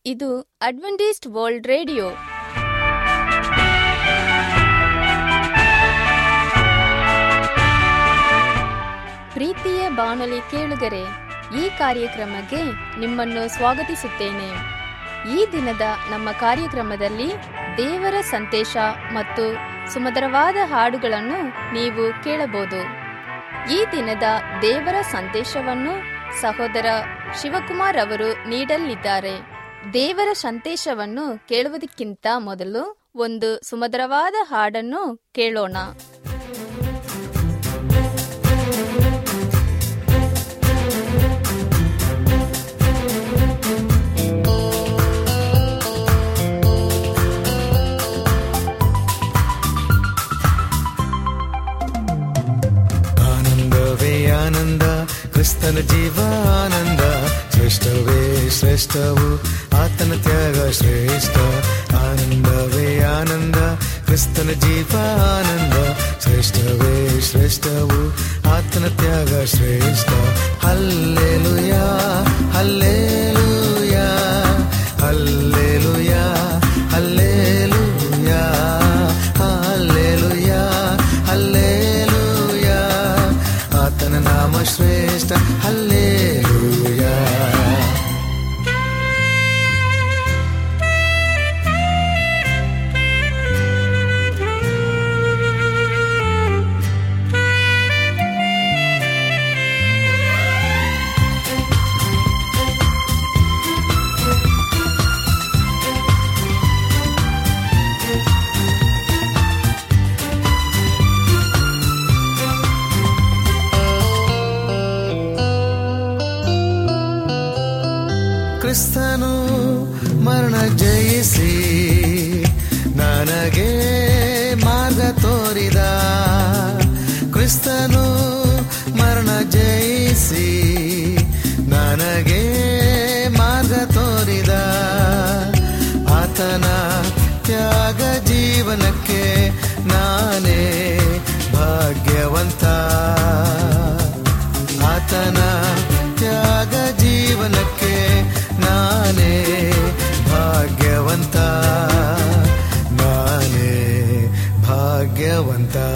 ಇದು Adventist world radio ಪ್ರೀತಿಯ ಬಾನುಲಿ ಕೇಳುಗರೆ ಈ ಕಾರ್ಯಕ್ರಮಕ್ಕೆ ನಿಮ್ಮನ್ನು ಸ್ವಾಗತಿಸುತ್ತೇನೆ ಈ ದಿನದ ನಮ್ಮ ಕಾರ್ಯಕ್ರಮದಲ್ಲಿ ದೇವರ ಸಂದೇಶ ಮತ್ತು ಸುಮಧುರವಾದ ಹಾಡುಗಳನ್ನು ನೀವು ಕೇಳಬಹುದು ಈ ದಿನದ ದೇವರ ಸಂದೇಶವನ್ನು ಸಹೋದರ ಶಿವಕುಮಾರ್ ಅವರು ನೀಡಲಿದ್ದಾರೆ ದೇವರ ಸಂದೇಶವನ್ನು ಕೇಳುವುದಕ್ಕಿಂತ ಮೊದಲು ಒಂದು ಸುಮಧುರವಾದ ಹಾಡನ್ನು ಕೇಳೋಣ ಆನಂದವೇ ಆನಂದ ಕ್ರಿಸ್ತನ ಜೀವ ಆನಂದ ಶ್ರೇಷ್ಠವೇ ಶ್ರೇಷ್ಠವು ಆತನ ತ್ಯಾಗ ಶ್ರೇಷ್ಠ ಆನಂದವೇ ಆನಂದ ಕ್ರಿಸ್ತನ ಜೀವ ಆನಂದ ಶ್ರೇಷ್ಠವೇ ಶ್ರೇಷ್ಠವು ಆತನ ತ್ಯಾಗ ಶ್ರೇಷ್ಠ hallelujah hallelujah hallelujah hallelujah hallelujah hallelujah ಆತನ ನಾಮ ಶ್ರೇಷ್ಠ ಹಲ್ಲೆಲುಯಾ ಕ್ರಿಸ್ತನು ಮರಣ ಜಯಿಸಿ ನನಗೆ ಮಾರ್ಗ ತೋರಿದ ಕ್ರಿಸ್ತನು ಮರಣ ಜಯಿಸಿ ನನಗೆ ಮಾರ್ಗ ತೋರಿದ ಆತನ ತ್ಯಾಗ ಜೀವನಕ್ಕೆ ನಾನೇ ಭಾಗ್ಯವಂತ ಆತನ ತ್ಯಾಗ ಜೀವನಕ್ಕೆ ನಾನೇ ಭಾಗ್ಯವಂತ ನಾನೇ ಭಾಗ್ಯವಂತ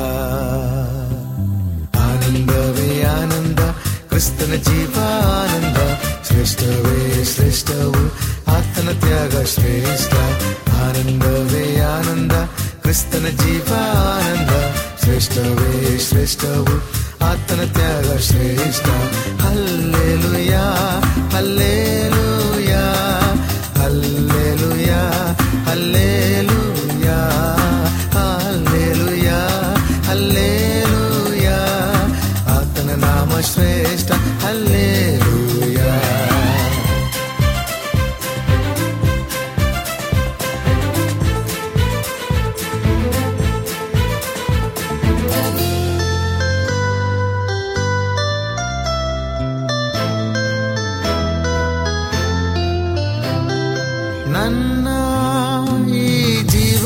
ಆನಂದವೇ ಆನಂದ ಕ್ರಿಸ್ತನ ಜೀವ ಆನಂದ ಶ್ರೇಷ್ಠವೇ ಶ್ರೇಷ್ಠವು ಆತನ ತ್ಯಾಗ ಶ್ರೇಷ್ಠ ಆನಂದವೇ ಆನಂದ ಕ್ರಿಸ್ತನ ಜೀವ ಆನಂದ ಶ್ರೇಷ್ಠವೇ ಶ್ರೇಷ್ಠವು ಆತನ ತ್ಯಾಗ ಶ್ರೇಷ್ಠ hallelujah hallelujah hallelujah hallelujah hallelujah hallelujah ಆತನ ನಾಮ ಶ್ರೇಷ್ಠ ಹಲ್ಲೆಲುಯಾ ನನ್ನ ಈ ಜೀವ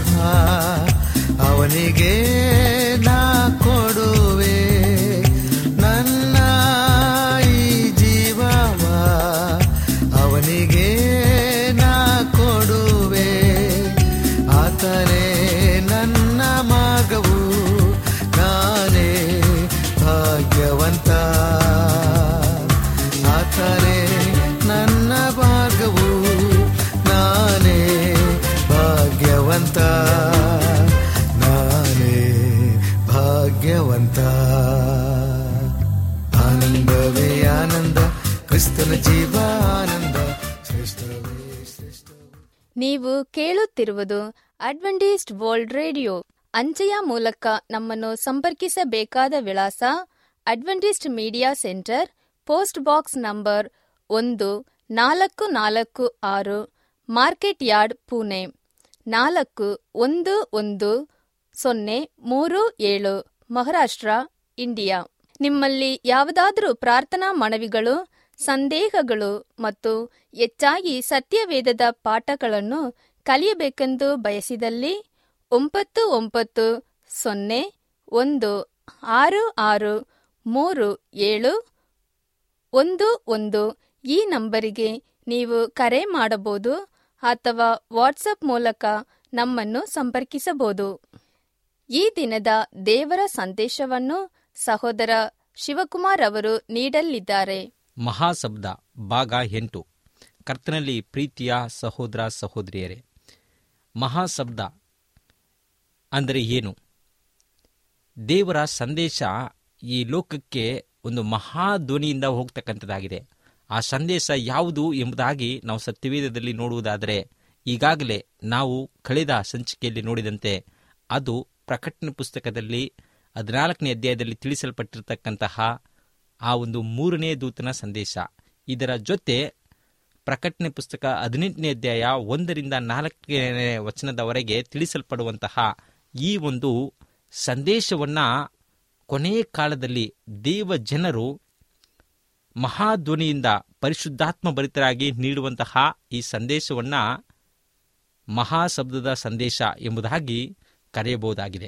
ಅವನಿಗೆ ನಾ ಕೊಡುವೆ ನನ್ನ ಈ ಜೀವ ಅವನಿಗೆ ನಾ ಕೊಡುವೆ ಆತನೇ ನನ್ನ ಮಾರ್ಗವು ನಾನೇ ಭಾಗ್ಯವಂತ ಆತನೇ ನನ್ನ ಮಾರ್ಗವು ನಾನೇ ಭಾಗ್ಯವಂತ ನಾನೇ ಭಾಗ್ಯವಂತ ಆನಂದವೇ ಆನಂದ ಕ್ರಿಸ್ತನ ಜೀವ ಆನಂದ ಶ್ರೇಷ್ಠವೇ ಶ್ರೇಷ್ಠ ನೀವು ಕೇಳುತ್ತಿರುವುದು ಅಡ್ವೆಂಟಿಸ್ಟ್ ವರ್ಲ್ಡ್ ರೇಡಿಯೋ ಅಂಚೆಯ ಮೂಲಕ ನಮ್ಮನ್ನು ಸಂಪರ್ಕಿಸಬೇಕಾದ ವಿಳಾಸ Adventist media centre post box number ಒಂದು ನಾಲ್ಕು ನಾಲ್ಕು ಆರು ಮಾರ್ಕೆಟ್ ಯಾರ್ಡ್ ಪುಣೆ ನಾಲ್ಕು ಒಂದು ಒಂದು ಸೊನ್ನೆ ಮೂರು ಏಳು ಮಹಾರಾಷ್ಟ್ರ ಇಂಡಿಯಾ ನಿಮ್ಮಲ್ಲಿ ಯಾವುದಾದರೂ ಪ್ರಾರ್ಥನಾ ಮನವಿಗಳು ಸಂದೇಹಗಳು ಮತ್ತು ಹೆಚ್ಚಾಗಿ ಸತ್ಯವೇದದ ಪಾಠಗಳನ್ನು ಕಲಿಯಬೇಕೆಂದು ಬಯಸಿದಲ್ಲಿ ಒಂಬತ್ತು ಒಂಬತ್ತು ಸೊನ್ನೆ ಒಂದು ಆರು ಆರು ಮೂರು ಏಳು ಒಂದು ಒಂದು ಈ ನಂಬರಿಗೆ ನೀವು ಕರೆ ಮಾಡಬಹುದು ಅಥವಾ ವಾಟ್ಸಪ್ ಮೂಲಕ ನಮ್ಮನ್ನು ಸಂಪರ್ಕಿಸಬಹುದು ಈ ದಿನದ ದೇವರ ಸಂದೇಶವನ್ನು ಸಹೋದರ ಶಿವಕುಮಾರ್ ಅವರು ನೀಡಲಿದ್ದಾರೆ ಮಹಾಶಬ್ದ ಭಾಗ ಎಂಟು ಕರ್ತನಲ್ಲಿ ಪ್ರೀತಿಯ ಸಹೋದರ ಸಹೋದರಿಯರೇ ಮಹಾಶಬ್ದ ಅಂದರೆ ಏನು ದೇವರ ಸಂದೇಶ ಈ ಲೋಕಕ್ಕೆ ಒಂದು ಮಹಾಧ್ವನಿಯಿಂದ ಹೋಗ್ತಕ್ಕಂಥದ್ದಾಗಿದೆ ಆ ಸಂದೇಶ ಯಾವುದು ಎಂಬುದಾಗಿ ನಾವು ಸತ್ಯವೇದದಲ್ಲಿ ನೋಡುವುದಾದರೆ ಈಗಾಗಲೇ ನಾವು ಕಳೆದ ಸಂಚಿಕೆಯಲ್ಲಿ ನೋಡಿದಂತೆ ಅದು ಪ್ರಕಟಣೆ ಪುಸ್ತಕದಲ್ಲಿ ಹದಿನಾಲ್ಕನೇ ಅಧ್ಯಾಯದಲ್ಲಿ ತಿಳಿಸಲ್ಪಟ್ಟಿರತಕ್ಕಂತಹ ಆ ಒಂದು ಮೂರನೇ ದೂತನ ಸಂದೇಶ ಇದರ ಜೊತೆ ಪ್ರಕಟಣೆ ಪುಸ್ತಕ ಹದಿನೆಂಟನೇ ಅಧ್ಯಾಯ ಒಂದರಿಂದ ನಾಲ್ಕನೇ ವಚನದವರೆಗೆ ತಿಳಿಸಲ್ಪಡುವಂತಹ ಈ ಒಂದು ಸಂದೇಶವನ್ನ ಕೊನೆಯ ಕಾಲದಲ್ಲಿ ದೇವ ಜನರು ಮಹಾಧ್ವನಿಯಿಂದ ಪರಿಶುದ್ಧಾತ್ಮ ಭರಿತರಾಗಿ ನೀಡುವಂತಹ ಈ ಸಂದೇಶವನ್ನ ಮಹಾಶಬ್ದದ ಸಂದೇಶ ಎಂಬುದಾಗಿ ಕರೆಯಬಹುದಾಗಿದೆ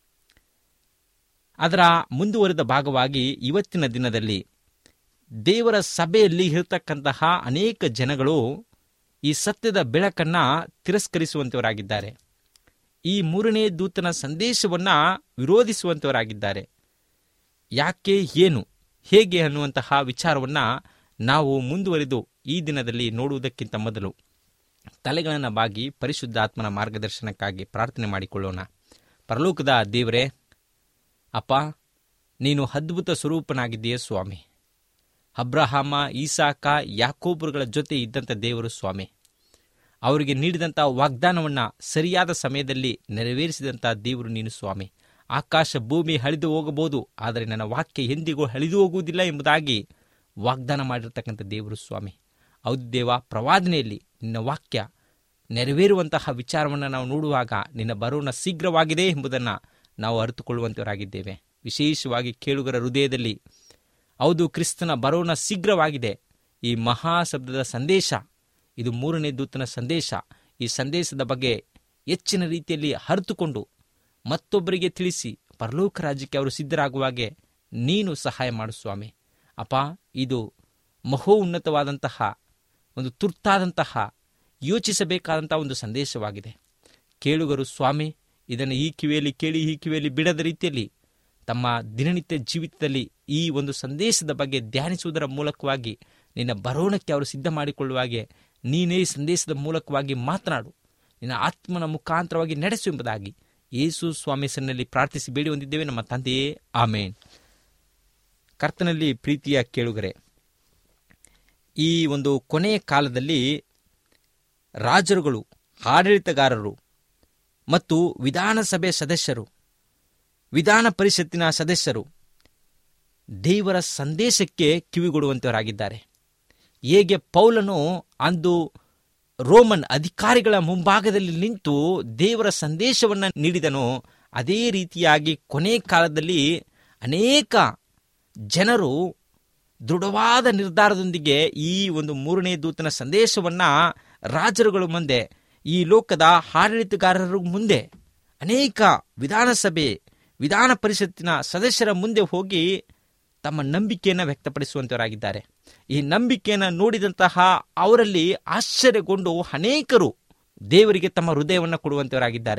ಅದರ ಮುಂದುವರೆದ ಭಾಗವಾಗಿ ಇವತ್ತಿನ ದಿನದಲ್ಲಿ ದೇವರ ಸಭೆಯಲ್ಲಿ ಇರತಕ್ಕಂತಹ ಅನೇಕ ಜನಗಳು ಈ ಸತ್ಯದ ಬೆಳಕನ್ನ ತಿರಸ್ಕರಿಸುವಂತವರಾಗಿದ್ದಾರೆ ಈ ಮೂರನೇ ದೂತನ ಸಂದೇಶವನ್ನ ವಿರೋಧಿಸುವಂತವರಾಗಿದ್ದಾರೆ ಯಾಕೆ ಏನು ಹೇಗೆ ಅನ್ನುವಂತಹ ವಿಚಾರವನ್ನ ನಾವು ಮುಂದುವರೆದು ಈ ದಿನದಲ್ಲಿ ನೋಡುವುದಕ್ಕಿಂತ ಮೊದಲು ತಲೆಗಳನ್ನು ಬಾಗಿ ಪರಿಶುದ್ಧಾತ್ಮನ ಮಾರ್ಗದರ್ಶನಕ್ಕಾಗಿ ಪ್ರಾರ್ಥನೆ ಮಾಡಿಕೊಳ್ಳೋಣ ಪರಲೋಕದ ದೇವರೇ ಅಪ್ಪ ನೀನು ಅದ್ಭುತ ಸ್ವರೂಪನಾಗಿದ್ದೀಯ ಸ್ವಾಮಿ ಅಬ್ರಹಾಮ ಈಸಾಕ ಯಾಕೋಬರುಗಳ ಜೊತೆ ಇದ್ದಂಥ ದೇವರು ಸ್ವಾಮಿ ಅವರಿಗೆ ನೀಡಿದಂಥ ವಾಗ್ದಾನವನ್ನು ಸರಿಯಾದ ಸಮಯದಲ್ಲಿ ನೆರವೇರಿಸಿದಂಥ ದೇವರು ನೀನು ಸ್ವಾಮಿ ಆಕಾಶ ಭೂಮಿ ಹಳಿದು ಹೋಗಬಹುದು ಆದರೆ ನನ್ನ ವಾಕ್ಯ ಎಂದಿಗೂ ಹಳಿದು ಹೋಗುವುದಿಲ್ಲ ಎಂಬುದಾಗಿ ವಾಗ್ದಾನ ಮಾಡಿರ್ತಕ್ಕಂಥ ದೇವರು ಸ್ವಾಮಿ ಹೌದು ದೇವ ಪ್ರವಾದನೆಯಲ್ಲಿ ನಿನ್ನ ವಾಕ್ಯ ನೆರವೇರುವಂತಹ ವಿಚಾರವನ್ನು ನಾವು ನೋಡುವಾಗ ನಿನ್ನ ಬರೋಣ ಶೀಘ್ರವಾಗಿದೆ ಎಂಬುದನ್ನು ನಾವು ಅರಿತುಕೊಳ್ಳುವಂತವರಾಗಿದ್ದೇವೆ ವಿಶೇಷವಾಗಿ ಕೇಳುಗರ ಹೃದಯದಲ್ಲಿ ಹೌದು ಕ್ರಿಸ್ತನ ಬರೋಣ ಶೀಘ್ರವಾಗಿದೆ ಈ ಮಹಾಶಬ್ದದ ಸಂದೇಶ ಇದು ಮೂರನೇ ದೂತನ ಸಂದೇಶ ಈ ಸಂದೇಶದ ಬಗ್ಗೆ ಹೆಚ್ಚಿನ ರೀತಿಯಲ್ಲಿ ಅರಿತುಕೊಂಡು ಮತ್ತೊಬ್ಬರಿಗೆ ತಿಳಿಸಿ ಪರಲೋಕ ರಾಜ್ಯಕ್ಕೆ ಅವರು ಸಿದ್ಧರಾಗುವಾಗೆ ನೀನು ಸಹಾಯ ಮಾಡು ಸ್ವಾಮಿ ಅಪ್ಪ ಇದು ಮಹೋನ್ನತವಾದಂತಹ ಒಂದು ತುರ್ತಾದಂತಹ ಯೋಚಿಸಬೇಕಾದಂತಹ ಒಂದು ಸಂದೇಶವಾಗಿದೆ ಕೇಳುಗರು ಸ್ವಾಮಿ ಇದನ್ನು ಈ ಕಿವಿಯಲ್ಲಿ ಕೇಳಿ ಈ ಕಿವಿಯಲ್ಲಿ ಬಿಡದ ರೀತಿಯಲ್ಲಿ ತಮ್ಮ ದಿನನಿತ್ಯ ಜೀವಿತದಲ್ಲಿ ಈ ಒಂದು ಸಂದೇಶದ ಬಗ್ಗೆ ಧ್ಯಾನಿಸುವುದರ ಮೂಲಕವಾಗಿ ನಿನ್ನ ಬರೋಣಕ್ಕೆ ಅವರು ಸಿದ್ಧ ಮಾಡಿಕೊಳ್ಳುವಾಗೆ ನೀನೇ ಈ ಸಂದೇಶದ ಮೂಲಕವಾಗಿ ಮಾತನಾಡು ನಿನ್ನ ಆತ್ಮನ ಮುಖಾಂತರವಾಗಿ ನಡೆಸು ಎಂಬುದಾಗಿ ಯೇಸು ಸ್ವಾಮಿ ಹೆಸರಿನಲ್ಲಿ ಪ್ರಾರ್ಥಿಸಿ ಬೇಡಿ ಹೊಂದಿದ್ದೇವೆ ನಮ್ಮ ತಂದೆಯೇ ಆಮೇನ್ ಕರ್ತನಲ್ಲಿ ಪ್ರೀತಿಯ ಕೇಳುಗರೆ ಈ ಒಂದು ಕೊನೆಯ ಕಾಲದಲ್ಲಿ ರಾಜರುಗಳು ಆಡಳಿತಗಾರರು ಮತ್ತು ವಿಧಾನಸಭೆ ಸದಸ್ಯರು ವಿಧಾನ ಪರಿಷತ್ತಿನ ಸದಸ್ಯರು ದೇವರ ಸಂದೇಶಕ್ಕೆ ಕಿವಿಗೊಡುವಂತವರಾಗಿದ್ದಾರೆ ಹೇಗೆ ಪೌಲನು ಅಂದು ರೋಮನ್ ಅಧಿಕಾರಿಗಳ ಮುಂಭಾಗದಲ್ಲಿ ನಿಂತು ದೇವರ ಸಂದೇಶವನ್ನು ನೀಡಿದನೋ ಅದೇ ರೀತಿಯಾಗಿ ಕೊನೆ ಕಾಲದಲ್ಲಿ ಅನೇಕ ಜನರು ದೃಢವಾದ ನಿರ್ಧಾರದೊಂದಿಗೆ ಈ ಒಂದು ಮೂರನೇ ದೂತನ ಸಂದೇಶವನ್ನ ರಾಜರುಗಳ ಮುಂದೆ ಈ ಲೋಕದ ಆಡಳಿತಗಾರರ ಮುಂದೆ ಅನೇಕ ವಿಧಾನಸಭೆ ವಿಧಾನ ಪರಿಷತ್ತಿನ ಸದಸ್ಯರ ಮುಂದೆ ಹೋಗಿ ತಮ್ಮ ನಂಬಿಕೆಯನ್ನು ವ್ಯಕ್ತಪಡಿಸುವಂತವರಾಗಿದ್ದಾರೆ ಈ ನಂಬಿಕೆಯನ್ನು ನೋಡಿದಂತಹ ಅವರಲ್ಲಿ ಆಶ್ಚರ್ಯಗೊಂಡು ಅನೇಕರು ದೇವರಿಗೆ ತಮ್ಮ ಹೃದಯವನ್ನು ಕೊಡುವಂತವರಾಗಿದ್ದಾರೆ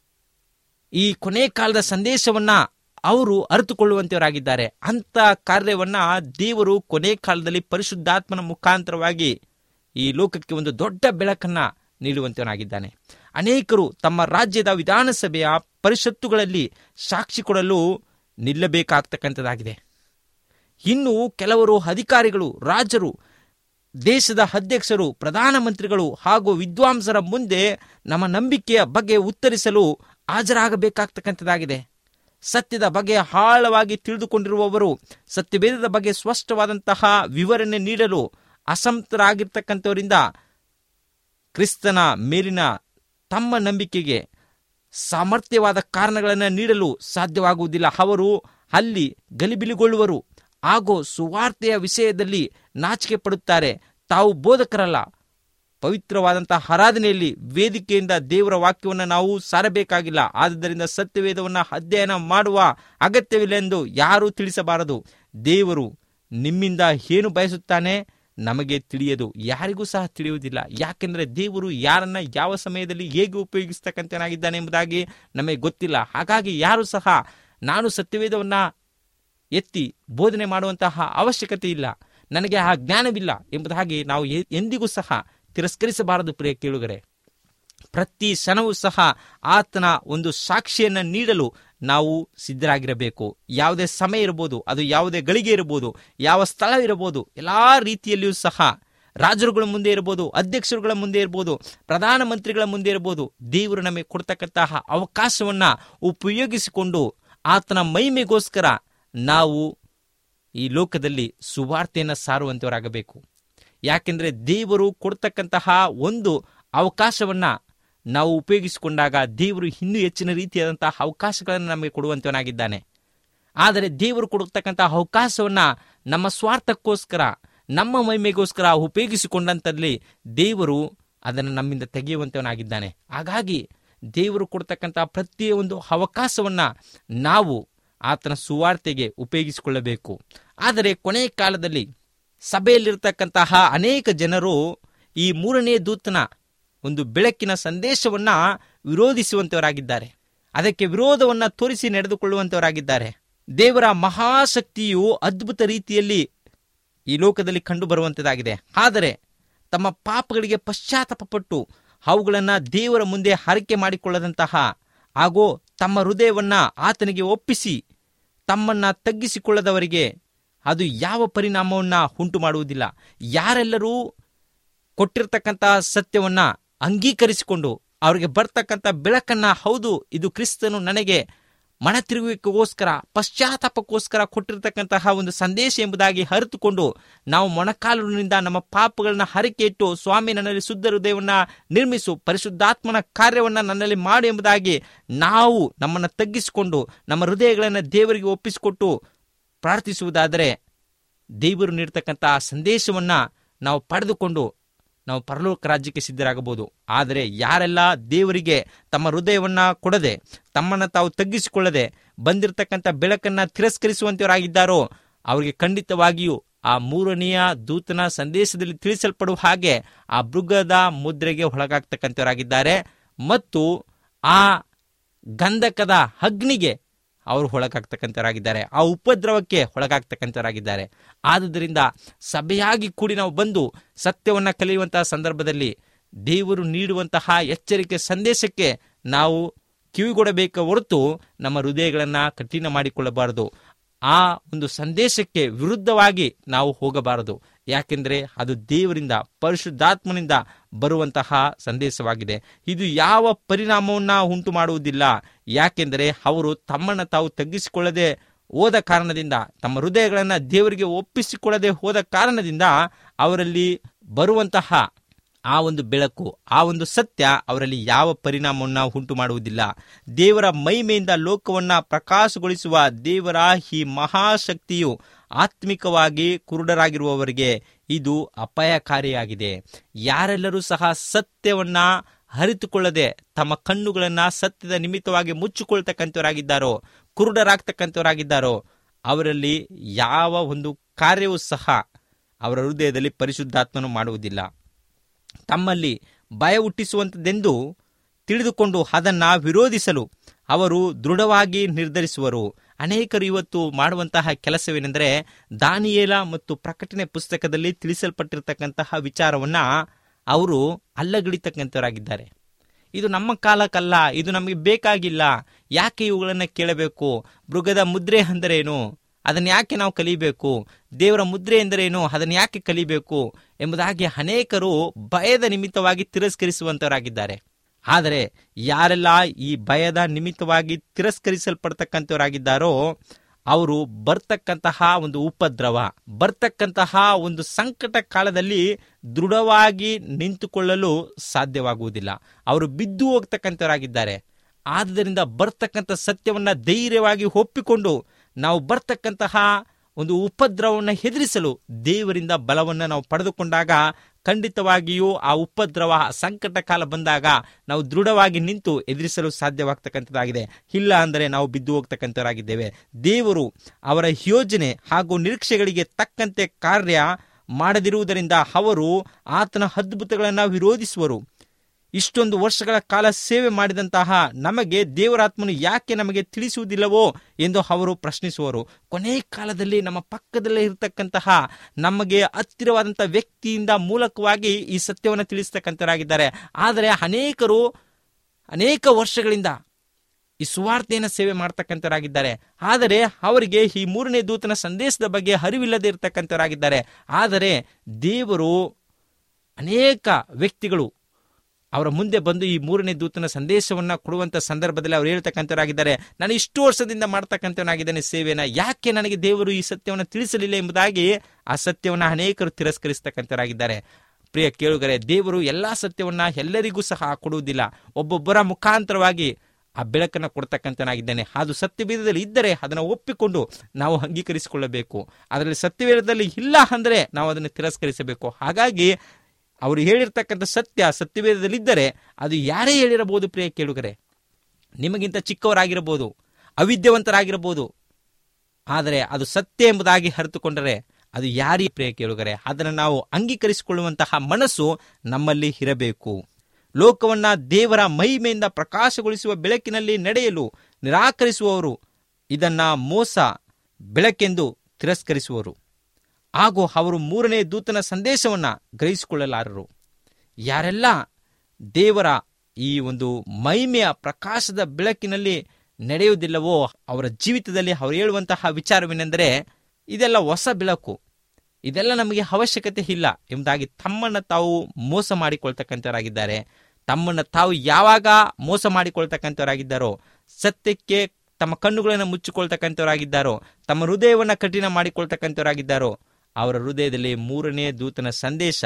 ಈ ಕೊನೆ ಕಾಲದ ಸಂದೇಶವನ್ನ ಅವರು ಅರಿತುಕೊಳ್ಳುವಂತವರಾಗಿದ್ದಾರೆ ಅಂತ ಕಾರ್ಯವನ್ನ ದೇವರು ಕೊನೆ ಕಾಲದಲ್ಲಿ ಪರಿಶುದ್ಧಾತ್ಮನ ಮುಖಾಂತರವಾಗಿ ಈ ಲೋಕಕ್ಕೆ ಒಂದು ದೊಡ್ಡ ಬೆಳಕನ್ನ ನೀಡುವಂತವನಾಗಿದ್ದಾನೆ ಅನೇಕರು ತಮ್ಮ ರಾಜ್ಯದ ವಿಧಾನಸಭೆಯ ಪರಿಷತ್ತುಗಳಲ್ಲಿ ಸಾಕ್ಷಿ ಕೊಡಲು ನಿಲ್ಲಬೇಕಾಗ್ತಕ್ಕಂಥದ್ದಾಗಿದೆ ಇನ್ನು ಕೆಲವರು ಅಧಿಕಾರಿಗಳು ರಾಜರು ದೇಶದ ಅಧ್ಯಕ್ಷರು ಪ್ರಧಾನಮಂತ್ರಿಗಳು ಹಾಗೂ ವಿದ್ವಾಂಸರ ಮುಂದೆ ನಮ್ಮ ನಂಬಿಕೆಯ ಬಗ್ಗೆ ಉತ್ತರಿಸಲು ಹಾಜರಾಗಬೇಕಾಗ್ತಕ್ಕಂಥದ್ದಾಗಿದೆ ಸತ್ಯದ ಬಗ್ಗೆ ಆಳವಾಗಿ ತಿಳಿದುಕೊಂಡಿರುವವರು ಸತ್ಯವೇದದ ಬಗ್ಗೆ ಸ್ಪಷ್ಟವಾದಂತಹ ವಿವರಣೆ ನೀಡಲು ಅಸಮರ್ಥರಾಗಿರ್ತಕ್ಕಂಥವರಿಂದ ಕ್ರಿಸ್ತನ ಮೇಲಿನ ತಮ್ಮ ನಂಬಿಕೆಗೆ ಸಾಮರ್ಥ್ಯವಾದ ಕಾರಣಗಳನ್ನು ನೀಡಲು ಸಾಧ್ಯವಾಗುವುದಿಲ್ಲ ಅವರು ಅಲ್ಲಿ ಗಲಿಬಿಲಿಗೊಳ್ಳುವರು ಹಾಗೂ ಸುವಾರ್ತೆಯ ವಿಷಯದಲ್ಲಿ ನಾಚಿಕೆ ಪಡುತ್ತಾರೆ ತಾವು ಬೋಧಕರಲ್ಲ ಪವಿತ್ರವಾದಂತಹ ಆರಾಧನೆಯಲ್ಲಿ ವೇದಿಕೆಯಿಂದ ದೇವರ ವಾಕ್ಯವನ್ನು ನಾವು ಸಾರಬೇಕಾಗಿಲ್ಲ ಆದ್ದರಿಂದ ಸತ್ಯವೇದವನ್ನು ಅಧ್ಯಯನ ಮಾಡುವ ಅಗತ್ಯವಿಲ್ಲ ಎಂದು ಯಾರೂ ತಿಳಿಸಬಾರದು ದೇವರು ನಿಮ್ಮಿಂದ ಏನು ಬಯಸುತ್ತಾನೆ ನಮಗೆ ತಿಳಿಯದು ಯಾರಿಗೂ ಸಹ ತಿಳಿಯುವುದಿಲ್ಲ ಯಾಕೆಂದರೆ ದೇವರು ಯಾರನ್ನ ಯಾವ ಸಮಯದಲ್ಲಿ ಹೇಗೆ ಉಪಯೋಗಿಸ್ತಕ್ಕಂಥನಾಗಿದ್ದಾನೆ ಎಂಬುದಾಗಿ ನಮಗೆ ಗೊತ್ತಿಲ್ಲ ಹಾಗಾಗಿ ಯಾರು ಸಹ ನಾನು ಸತ್ಯವೇದವನ್ನ ಎತ್ತಿ ಬೋಧನೆ ಮಾಡುವಂತಹ ಅವಶ್ಯಕತೆ ಇಲ್ಲ ನನಗೆ ಆ ಜ್ಞಾನವಿಲ್ಲ ಎಂಬುದಾಗಿ ನಾವು ಎ- ಎಂದಿಗೂ ಸಹ ತಿರಸ್ಕರಿಸಬಾರದು ಪ್ರಿಯ ಕೇಳುಗರೆ ಪ್ರತಿ ಕ್ಷಣವೂ ಸಹ ಆತನ ಒಂದು ಸಾಕ್ಷಿಯನ್ನು ನೀಡಲು ನಾವು ಸಿದ್ಧರಾಗಿರಬೇಕು ಯಾವುದೇ ಸಮಯ ಇರಬಹುದು ಅದು ಯಾವುದೇ ಗಳಿಗೆ ಇರಬಹುದು ಯಾವ ಸ್ಥಳ ಇರಬಹುದು ಎಲ್ಲಾ ರೀತಿಯಲ್ಲಿಯೂ ಸಹ ರಾಜರುಗಳ ಮುಂದೆ ಇರಬಹುದು ಅಧ್ಯಕ್ಷರುಗಳ ಮುಂದೆ ಇರಬಹುದು ಪ್ರಧಾನಮಂತ್ರಿಗಳ ಮುಂದೆ ಇರಬಹುದು ದೇವರು ನಮಗೆ ಕೊಡ್ತಕ್ಕಂತಹ ಅವಕಾಶವನ್ನ ಉಪಯೋಗಿಸಿಕೊಂಡು ಆತನ ಮಹಿಮೆಗೋಸ್ಕರ ನಾವು ಈ ಲೋಕದಲ್ಲಿ ಸುವಾರ್ತೆಯನ್ನು ಸಾರುವಂತವರಾಗಬೇಕು ಯಾಕೆಂದರೆ ದೇವರು ಕೊಡ್ತಕ್ಕಂತಹ ಒಂದು ಅವಕಾಶವನ್ನ ನಾವು ಉಪಯೋಗಿಸಿಕೊಂಡಾಗ ದೇವರು ಇನ್ನೂ ಹೆಚ್ಚಿನ ರೀತಿಯಾದಂತಹ ಅವಕಾಶಗಳನ್ನು ನಮಗೆ ಕೊಡುವಂತವನಾಗಿದ್ದಾನೆ ಆದರೆ ದೇವರು ಕೊಡತಕ್ಕಂತಹ ಅವಕಾಶವನ್ನ ನಮ್ಮ ಸ್ವಾರ್ಥಕ್ಕೋಸ್ಕರ ನಮ್ಮ ಮಹಿಮೆಗೋಸ್ಕರ ಉಪಯೋಗಿಸಿಕೊಂಡಂತಲ್ಲಿ ದೇವರು ಅದನ್ನು ನಮ್ಮಿಂದ ತೆಗೆಯುವಂತವನಾಗಿದ್ದಾನೆ ಹಾಗಾಗಿ ದೇವರು ಕೊಡ್ತಕ್ಕಂತಹ ಪ್ರತಿಯೊಂದು ಅವಕಾಶವನ್ನ ನಾವು ಆತನ ಸುವಾರ್ತೆಗೆ ಉಪಯೋಗಿಸಿಕೊಳ್ಳಬೇಕು ಆದರೆ ಕೊನೆಯ ಕಾಲದಲ್ಲಿ ಸಭೆಯಲ್ಲಿರ್ತಕ್ಕಂತಹ ಅನೇಕ ಜನರು ಈ ಮೂರನೇ ದೂತನ ಒಂದು ಬೆಳಕಿನ ಸಂದೇಶವನ್ನ ವಿರೋಧಿಸುವಂತವರಾಗಿದ್ದಾರೆ ಅದಕ್ಕೆ ವಿರೋಧವನ್ನ ತೋರಿಸಿ ನಡೆದುಕೊಳ್ಳುವಂತವರಾಗಿದ್ದಾರೆ ದೇವರ ಮಹಾಶಕ್ತಿಯು ಅದ್ಭುತ ರೀತಿಯಲ್ಲಿ ಈ ಲೋಕದಲ್ಲಿ ಕಂಡು ಬರುವಂತದಾಗಿದೆ ಆದರೆ ತಮ್ಮ ಪಾಪಗಳಿಗೆ ಪಶ್ಚಾತ್ತಾಪಪಟ್ಟು ಅವುಗಳನ್ನ ದೇವರ ಮುಂದೆ ಹರಕೆ ಮಾಡಿಕೊಳ್ಳದಂತಹ ಹಾಗೂ ತಮ್ಮ ಹೃದಯವನ್ನ ಆತನಿಗೆ ಒಪ್ಪಿಸಿ ತಮ್ಮನ್ನ ತಗ್ಗಿಸಿಕೊಳ್ಳದವರಿಗೆ ಅದು ಯಾವ ಪರಿಣಾಮವನ್ನ ಉಂಟು ಮಾಡುವುದಿಲ್ಲ ಯಾರೆಲ್ಲರೂ ಕೊಟ್ಟಿರ್ತಕ್ಕಂತಹ ಸತ್ಯವನ್ನ ಅಂಗೀಕರಿಸಿಕೊಂಡು ಅವರಿಗೆ ಬರ್ತಕ್ಕಂಥ ಬೆಳಕನ್ನ ಹೌದು ಇದು ಕ್ರಿಸ್ತನು ನನಗೆ ಮನ ತಿರುಗುವಿಕೆಗೋಸ್ಕರ ಪಶ್ಚಾತ್ತಾಪಕ್ಕೋಸ್ಕರ ಕೊಟ್ಟಿರ್ತಕ್ಕಂತಹ ಒಂದು ಸಂದೇಶ ಎಂಬುದಾಗಿ ಅರಿತುಕೊಂಡು ನಾವು ಮೊಣಕಾಲಿನಿಂದ ನಮ್ಮ ಪಾಪಗಳನ್ನ ಹರಕೆ ಇಟ್ಟು ಸ್ವಾಮಿ ನನ್ನಲ್ಲಿ ಶುದ್ಧ ಹೃದಯವನ್ನ ನಿರ್ಮಿಸು ಪರಿಶುದ್ಧಾತ್ಮನ ಕಾರ್ಯವನ್ನ ನನ್ನಲ್ಲಿ ಮಾಡು ಎಂಬುದಾಗಿ ನಾವು ನಮ್ಮನ್ನು ತಗ್ಗಿಸಿಕೊಂಡು ನಮ್ಮ ಹೃದಯಗಳನ್ನು ದೇವರಿಗೆ ಒಪ್ಪಿಸಿಕೊಟ್ಟು ಪ್ರಾರ್ಥಿಸುವುದಾದರೆ ದೇವರು ನೀಡ್ತಕ್ಕಂತಹ ಸಂದೇಶವನ್ನ ನಾವು ಪಡೆದುಕೊಂಡು ನಾವು ಪರಲೋಕ ರಾಜ್ಯಕ್ಕೆ ಸಿದ್ಧರಾಗಬಹುದು ಆದರೆ ಯಾರೆಲ್ಲ ದೇವರಿಗೆ ತಮ್ಮ ಹೃದಯವನ್ನ ಕೊಡದೆ ತಮ್ಮನ್ನು ತಾವು ತಗ್ಗಿಸಿಕೊಳ್ಳದೆ ಬಂದಿರತಕ್ಕಂಥ ಬೆಳಕನ್ನ ತಿರಸ್ಕರಿಸುವಂತವರಾಗಿದ್ದಾರೋ ಅವರಿಗೆ ಖಂಡಿತವಾಗಿಯೂ ಆ ಮೂರನೆಯ ದೂತನ ಸಂದೇಶದಲ್ಲಿ ತಿಳಿಸಲ್ಪಡುವ ಹಾಗೆ ಆ ಮೃಗದ ಮುದ್ರೆಗೆ ಒಳಗಾಗ್ತಕ್ಕಂಥವರಾಗಿದ್ದಾರೆ ಮತ್ತು ಆ ಗಂಧಕದ ಅಗ್ನಿಗೆ ಅವರು ಒಳಗಾಗ್ತಕ್ಕಂಥವರಾಗಿದ್ದಾರೆ ಆ ಉಪದ್ರವಕ್ಕೆ ಒಳಗಾಗ್ತಕ್ಕಂಥವರಾಗಿದ್ದಾರೆ ಆದುದರಿಂದ ಸಭೆಯಾಗಿ ಕೂಡಿ ನಾವು ಬಂದು ಸತ್ಯವನ್ನು ಕಲಿಯುವಂತಹ ಸಂದರ್ಭದಲ್ಲಿ ದೇವರು ನೀಡುವಂತಹ ಎಚ್ಚರಿಕೆ ಸಂದೇಶಕ್ಕೆ ನಾವು ಕಿವಿಗೊಡಬೇಕ ಹೊರತು ನಮ್ಮ ಹೃದಯಗಳನ್ನು ಕಠಿಣ ಮಾಡಿಕೊಳ್ಳಬಾರದು ಆ ಒಂದು ಸಂದೇಶಕ್ಕೆ ವಿರುದ್ಧವಾಗಿ ನಾವು ಹೋಗಬಾರದು ಯಾಕೆಂದರೆ ಅದು ದೇವರಿಂದ ಪರಿಶುದ್ಧಾತ್ಮನಿಂದ ಬರುವಂತಹ ಸಂದೇಶವಾಗಿದೆ ಇದು ಯಾವ ಪರಿಣಾಮವನ್ನ ಉಂಟು ಮಾಡುವುದಿಲ್ಲ ಯಾಕೆಂದರೆ ಅವರು ತಮ್ಮನ್ನು ತಾವು ತಗ್ಗಿಸಿಕೊಳ್ಳದೆ ಹೋದ ಕಾರಣದಿಂದ ತಮ್ಮ ಹೃದಯಗಳನ್ನು ದೇವರಿಗೆ ಒಪ್ಪಿಸಿಕೊಳ್ಳದೆ ಹೋದ ಕಾರಣದಿಂದ ಅವರಲ್ಲಿ ಬರುವಂತಹ ಆ ಒಂದು ಬೆಳಕು ಆ ಒಂದು ಸತ್ಯ ಅವರಲ್ಲಿ ಯಾವ ಪರಿಣಾಮವನ್ನ ಉಂಟು ಮಾಡುವುದಿಲ್ಲ ದೇವರ ಮಹಿಮೆಯಿಂದ ಲೋಕವನ್ನ ಪ್ರಕಾಶಗೊಳಿಸುವ ದೇವರ ಈ ಮಹಾಶಕ್ತಿಯು ಆತ್ಮಿಕವಾಗಿ ಕುರುಡರಾಗಿರುವವರಿಗೆ ಇದು ಅಪಾಯಕಾರಿಯಾಗಿದೆ ಯಾರೆಲ್ಲರೂ ಸಹ ಸತ್ಯವನ್ನ ಅರಿತುಕೊಳ್ಳದೆ ತಮ್ಮ ಕಣ್ಣುಗಳನ್ನ ಸತ್ಯದ ನಿಮಿತ್ತವಾಗಿ ಮುಚ್ಚಿಕೊಳ್ತಕ್ಕಂಥವರಾಗಿದ್ದಾರೋ ಕುರುಡರಾಗ್ತಕ್ಕಂಥವರಾಗಿದ್ದಾರೋ ಅವರಲ್ಲಿ ಯಾವ ಒಂದು ಕಾರ್ಯವೂ ಸಹ ಅವರ ಹೃದಯದಲ್ಲಿ ಪರಿಶುದ್ಧಾತ್ಮನು ಮಾಡುವುದಿಲ್ಲ ತಮ್ಮಲ್ಲಿ ಭಯ ಹುಟ್ಟಿಸುವಂಥದ್ದೆಂದು ತಿಳಿದುಕೊಂಡು ಅದನ್ನ ವಿರೋಧಿಸಲು ಅವರು ದೃಢವಾಗಿ ನಿರ್ಧರಿಸುವರು ಅನೇಕರು ಇವತ್ತು ಮಾಡುವಂತಹ ಕೆಲಸವೇನೆಂದರೆ ದಾನಿಯೇಲ ಮತ್ತು ಪ್ರಕಟಣೆ ಪುಸ್ತಕದಲ್ಲಿ ತಿಳಿಸಲ್ಪಟ್ಟಿರ್ತಕ್ಕಂತಹ ವಿಚಾರವನ್ನ ಅವರು ಅಲ್ಲಗಡಿತಕ್ಕಂಥವರಾಗಿದ್ದಾರೆ ಇದು ನಮ್ಮ ಕಾಲಕ್ಕಲ್ಲ ಇದು ನಮಗೆ ಬೇಕಾಗಿಲ್ಲ ಯಾಕೆ ಇವುಗಳನ್ನು ಕೇಳಬೇಕು ಮೃಗದ ಮುದ್ರೆ ಅಂದರೇನು ಅದನ್ನು ಯಾಕೆ ನಾವು ಕಲಿಬೇಕು ದೇವರ ಮುದ್ರೆ ಎಂದರೇನು ಅದನ್ನು ಯಾಕೆ ಕಲಿಬೇಕು ಎಂಬುದಾಗಿ ಅನೇಕರು ಭಯದ ನಿಮಿತ್ತವಾಗಿ ತಿರಸ್ಕರಿಸುವಂತವರಾಗಿದ್ದಾರೆ ಆದರೆ ಯಾರೆಲ್ಲ ಈ ಭಯದ ನಿಮಿತ್ತವಾಗಿ ತಿರಸ್ಕರಿಸಲ್ಪಡ್ತಕ್ಕಂಥವರಾಗಿದ್ದಾರೋ ಅವರು ಬರ್ತಕ್ಕಂತಹ ಒಂದು ಉಪದ್ರವ ಬರ್ತಕ್ಕಂತಹ ಒಂದು ಸಂಕಟ ಕಾಲದಲ್ಲಿ ದೃಢವಾಗಿ ನಿಂತುಕೊಳ್ಳಲು ಸಾಧ್ಯವಾಗುವುದಿಲ್ಲ ಅವರು ಬಿದ್ದು ಹೋಗ್ತಕ್ಕಂಥವರಾಗಿದ್ದಾರೆ ಆದ್ದರಿಂದ ಬರ್ತಕ್ಕಂಥ ಸತ್ಯವನ್ನ ಧೈರ್ಯವಾಗಿ ಒಪ್ಪಿಕೊಂಡು ನಾವು ಬರ್ತಕ್ಕಂತಹ ಒಂದು ಉಪದ್ರವವನ್ನು ಹೆದರಿಸಲು ದೇವರಿಂದ ಬಲವನ್ನು ನಾವು ಪಡೆದುಕೊಂಡಾಗ ಖಂಡಿತವಾಗಿಯೂ ಆ ಉಪದ್ರವ ಸಂಕಟ ಕಾಲ ಬಂದಾಗ ನಾವು ದೃಢವಾಗಿ ನಿಂತು ಎದುರಿಸಲು ಸಾಧ್ಯವಾಗ್ತಕ್ಕಂಥದ್ದಾಗಿದೆ ಇಲ್ಲ ಅಂದರೆ ನಾವು ಬಿದ್ದು ಹೋಗ್ತಕ್ಕಂಥವರಾಗಿದ್ದೇವೆ ದೇವರು ಅವರ ಯೋಜನೆ ಹಾಗೂ ನಿರೀಕ್ಷೆಗಳಿಗೆ ತಕ್ಕಂತೆ ಕಾರ್ಯ ಮಾಡದಿರುವುದರಿಂದ ಅವರು ಆತನ ಅದ್ಭುತಗಳನ್ನು ವಿರೋಧಿಸುವರು ಇಷ್ಟೊಂದು ವರ್ಷಗಳ ಕಾಲ ಸೇವೆ ಮಾಡಿದಂತಹ ನಮಗೆ ದೇವರಾತ್ಮನು ಯಾಕೆ ನಮಗೆ ತಿಳಿಸುವುದಿಲ್ಲವೋ ಎಂದು ಅವರು ಪ್ರಶ್ನಿಸುವರು ಕೊನೆ ಕಾಲದಲ್ಲಿ ನಮ್ಮ ಪಕ್ಕದಲ್ಲೇ ಇರತಕ್ಕಂತಹ ನಮಗೆ ಹತ್ತಿರವಾದಂಥ ವ್ಯಕ್ತಿಯಿಂದ ಮೂಲಕವಾಗಿ ಈ ಸತ್ಯವನ್ನು ತಿಳಿಸ್ತಕ್ಕಂಥವರಾಗಿದ್ದಾರೆ ಆದರೆ ಅನೇಕರು ಅನೇಕ ವರ್ಷಗಳಿಂದ ಈ ಸುವಾರ್ತೆಯನ್ನು ಸೇವೆ ಮಾಡ್ತಕ್ಕಂಥವರಾಗಿದ್ದಾರೆ ಆದರೆ ಅವರಿಗೆ ಈ ಮೂರನೇ ದೂತನ ಸಂದೇಶದ ಬಗ್ಗೆ ಅರಿವಿಲ್ಲದೆ ಇರತಕ್ಕಂಥವರಾಗಿದ್ದಾರೆ ಆದರೆ ದೇವರು ಅನೇಕ ವ್ಯಕ್ತಿಗಳು ಅವರ ಮುಂದೆ ಬಂದು ಈ ಮೂರನೇ ದೂತನ ಸಂದೇಶವನ್ನ ಕೊಡುವಂತ ಸಂದರ್ಭದಲ್ಲಿ ಅವರು ಹೇಳ್ತಕ್ಕಂಥವರಾಗಿದ್ದಾರೆ ನಾನು ಇಷ್ಟು ವರ್ಷದಿಂದ ಮಾಡ್ತಕ್ಕಂಥವನಾಗಿದ್ದೇನೆ ಸೇವೆನ ಯಾಕೆ ನನಗೆ ದೇವರು ಈ ಸತ್ಯವನ್ನು ತಿಳಿಸಲಿಲ್ಲ ಎಂಬುದಾಗಿ ಆ ಸತ್ಯವನ್ನು ಅನೇಕರು ತಿರಸ್ಕರಿಸ್ತಕ್ಕಂಥವರಾಗಿದ್ದಾರೆ ಪ್ರಿಯ ಕೇಳುಗರೆ ದೇವರು ಎಲ್ಲಾ ಸತ್ಯವನ್ನ ಎಲ್ಲರಿಗೂ ಸಹ ಕೊಡುವುದಿಲ್ಲ ಒಬ್ಬೊಬ್ಬರ ಮುಖಾಂತರವಾಗಿ ಆ ಬೆಳಕನ್ನು ಕೊಡ್ತಕ್ಕಂಥನಾಗಿದ್ದೇನೆ ಅದು ಸತ್ಯವೇದದಲ್ಲಿ ಇದ್ದರೆ ಅದನ್ನು ಒಪ್ಪಿಕೊಂಡು ನಾವು ಅಂಗೀಕರಿಸಿಕೊಳ್ಳಬೇಕು ಅದರಲ್ಲಿ ಸತ್ಯವೇದದಲ್ಲಿ ಇಲ್ಲ ಅಂದರೆ ನಾವು ಅದನ್ನು ತಿರಸ್ಕರಿಸಬೇಕು ಹಾಗಾಗಿ ಅವರು ಹೇಳಿರ್ತಕ್ಕಂಥ ಸತ್ಯ ಸತ್ಯವೇದದಲ್ಲಿದ್ದರೆ ಅದು ಯಾರೇ ಹೇಳಿರಬಹುದು ಪ್ರಿಯ ಕೇಳುಗರೆ ನಿಮಗಿಂತ ಚಿಕ್ಕವರಾಗಿರಬಹುದು ಅವಿದ್ಯವಂತರಾಗಿರಬಹುದು ಆದರೆ ಅದು ಸತ್ಯ ಎಂಬುದಾಗಿ ಅರಿತುಕೊಂಡರೆ ಅದು ಯಾರೀ ಪ್ರಿಯ ಕೇಳುಗರೆ ಅದನ್ನು ನಾವು ಅಂಗೀಕರಿಸಿಕೊಳ್ಳುವಂತಹ ಮನಸ್ಸು ನಮ್ಮಲ್ಲಿ ಇರಬೇಕು ಲೋಕವನ್ನ ದೇವರ ಮಹಿಮೆಯಿಂದ ಪ್ರಕಾಶಗೊಳಿಸುವ ಬೆಳಕಿನಲ್ಲಿ ನಡೆಯಲು ನಿರಾಕರಿಸುವವರು ಇದನ್ನ ಮೋಸ ಬೆಳಕೆಂದು ತಿರಸ್ಕರಿಸುವರು ಹಾಗೂ ಅವರು ಮೂರನೇ ದೂತನ ಸಂದೇಶವನ್ನ ಗ್ರಹಿಸಿಕೊಳ್ಳಲಾರರು ಯಾರೆಲ್ಲ ದೇವರ ಈ ಒಂದು ಮಹಿಮೆಯ ಪ್ರಕಾಶದ ಬೆಳಕಿನಲ್ಲಿ ನಡೆಯುವುದಿಲ್ಲವೋ ಅವರ ಜೀವಿತದಲ್ಲಿ ಅವರು ಹೇಳುವಂತಹ ವಿಚಾರವೇನೆಂದರೆ ಇದೆಲ್ಲ ಹೊಸ ಬೆಳಕು ಇದೆಲ್ಲ ನಮಗೆ ಅವಶ್ಯಕತೆ ಇಲ್ಲ ಎಂಬುದಾಗಿ ತಮ್ಮನ್ನು ತಾವು ಮೋಸ ಮಾಡಿಕೊಳ್ತಕ್ಕಂಥವರಾಗಿದ್ದಾರೆ ತಮ್ಮನ್ನು ತಾವು ಯಾವಾಗ ಮೋಸ ಮಾಡಿಕೊಳ್ತಕ್ಕಂಥವರಾಗಿದ್ದಾರೋ ಸತ್ಯಕ್ಕೆ ತಮ್ಮ ಕಣ್ಣುಗಳನ್ನು ಮುಚ್ಚಿಕೊಳ್ತಕ್ಕಂಥವರಾಗಿದ್ದಾರೋ ತಮ್ಮ ಹೃದಯವನ್ನು ಕಠಿಣ ಮಾಡಿಕೊಳ್ತಕ್ಕಂಥವರಾಗಿದ್ದಾರೋ ಅವರ ಹೃದಯದಲ್ಲಿ ಮೂರನೇ ದೂತನ ಸಂದೇಶ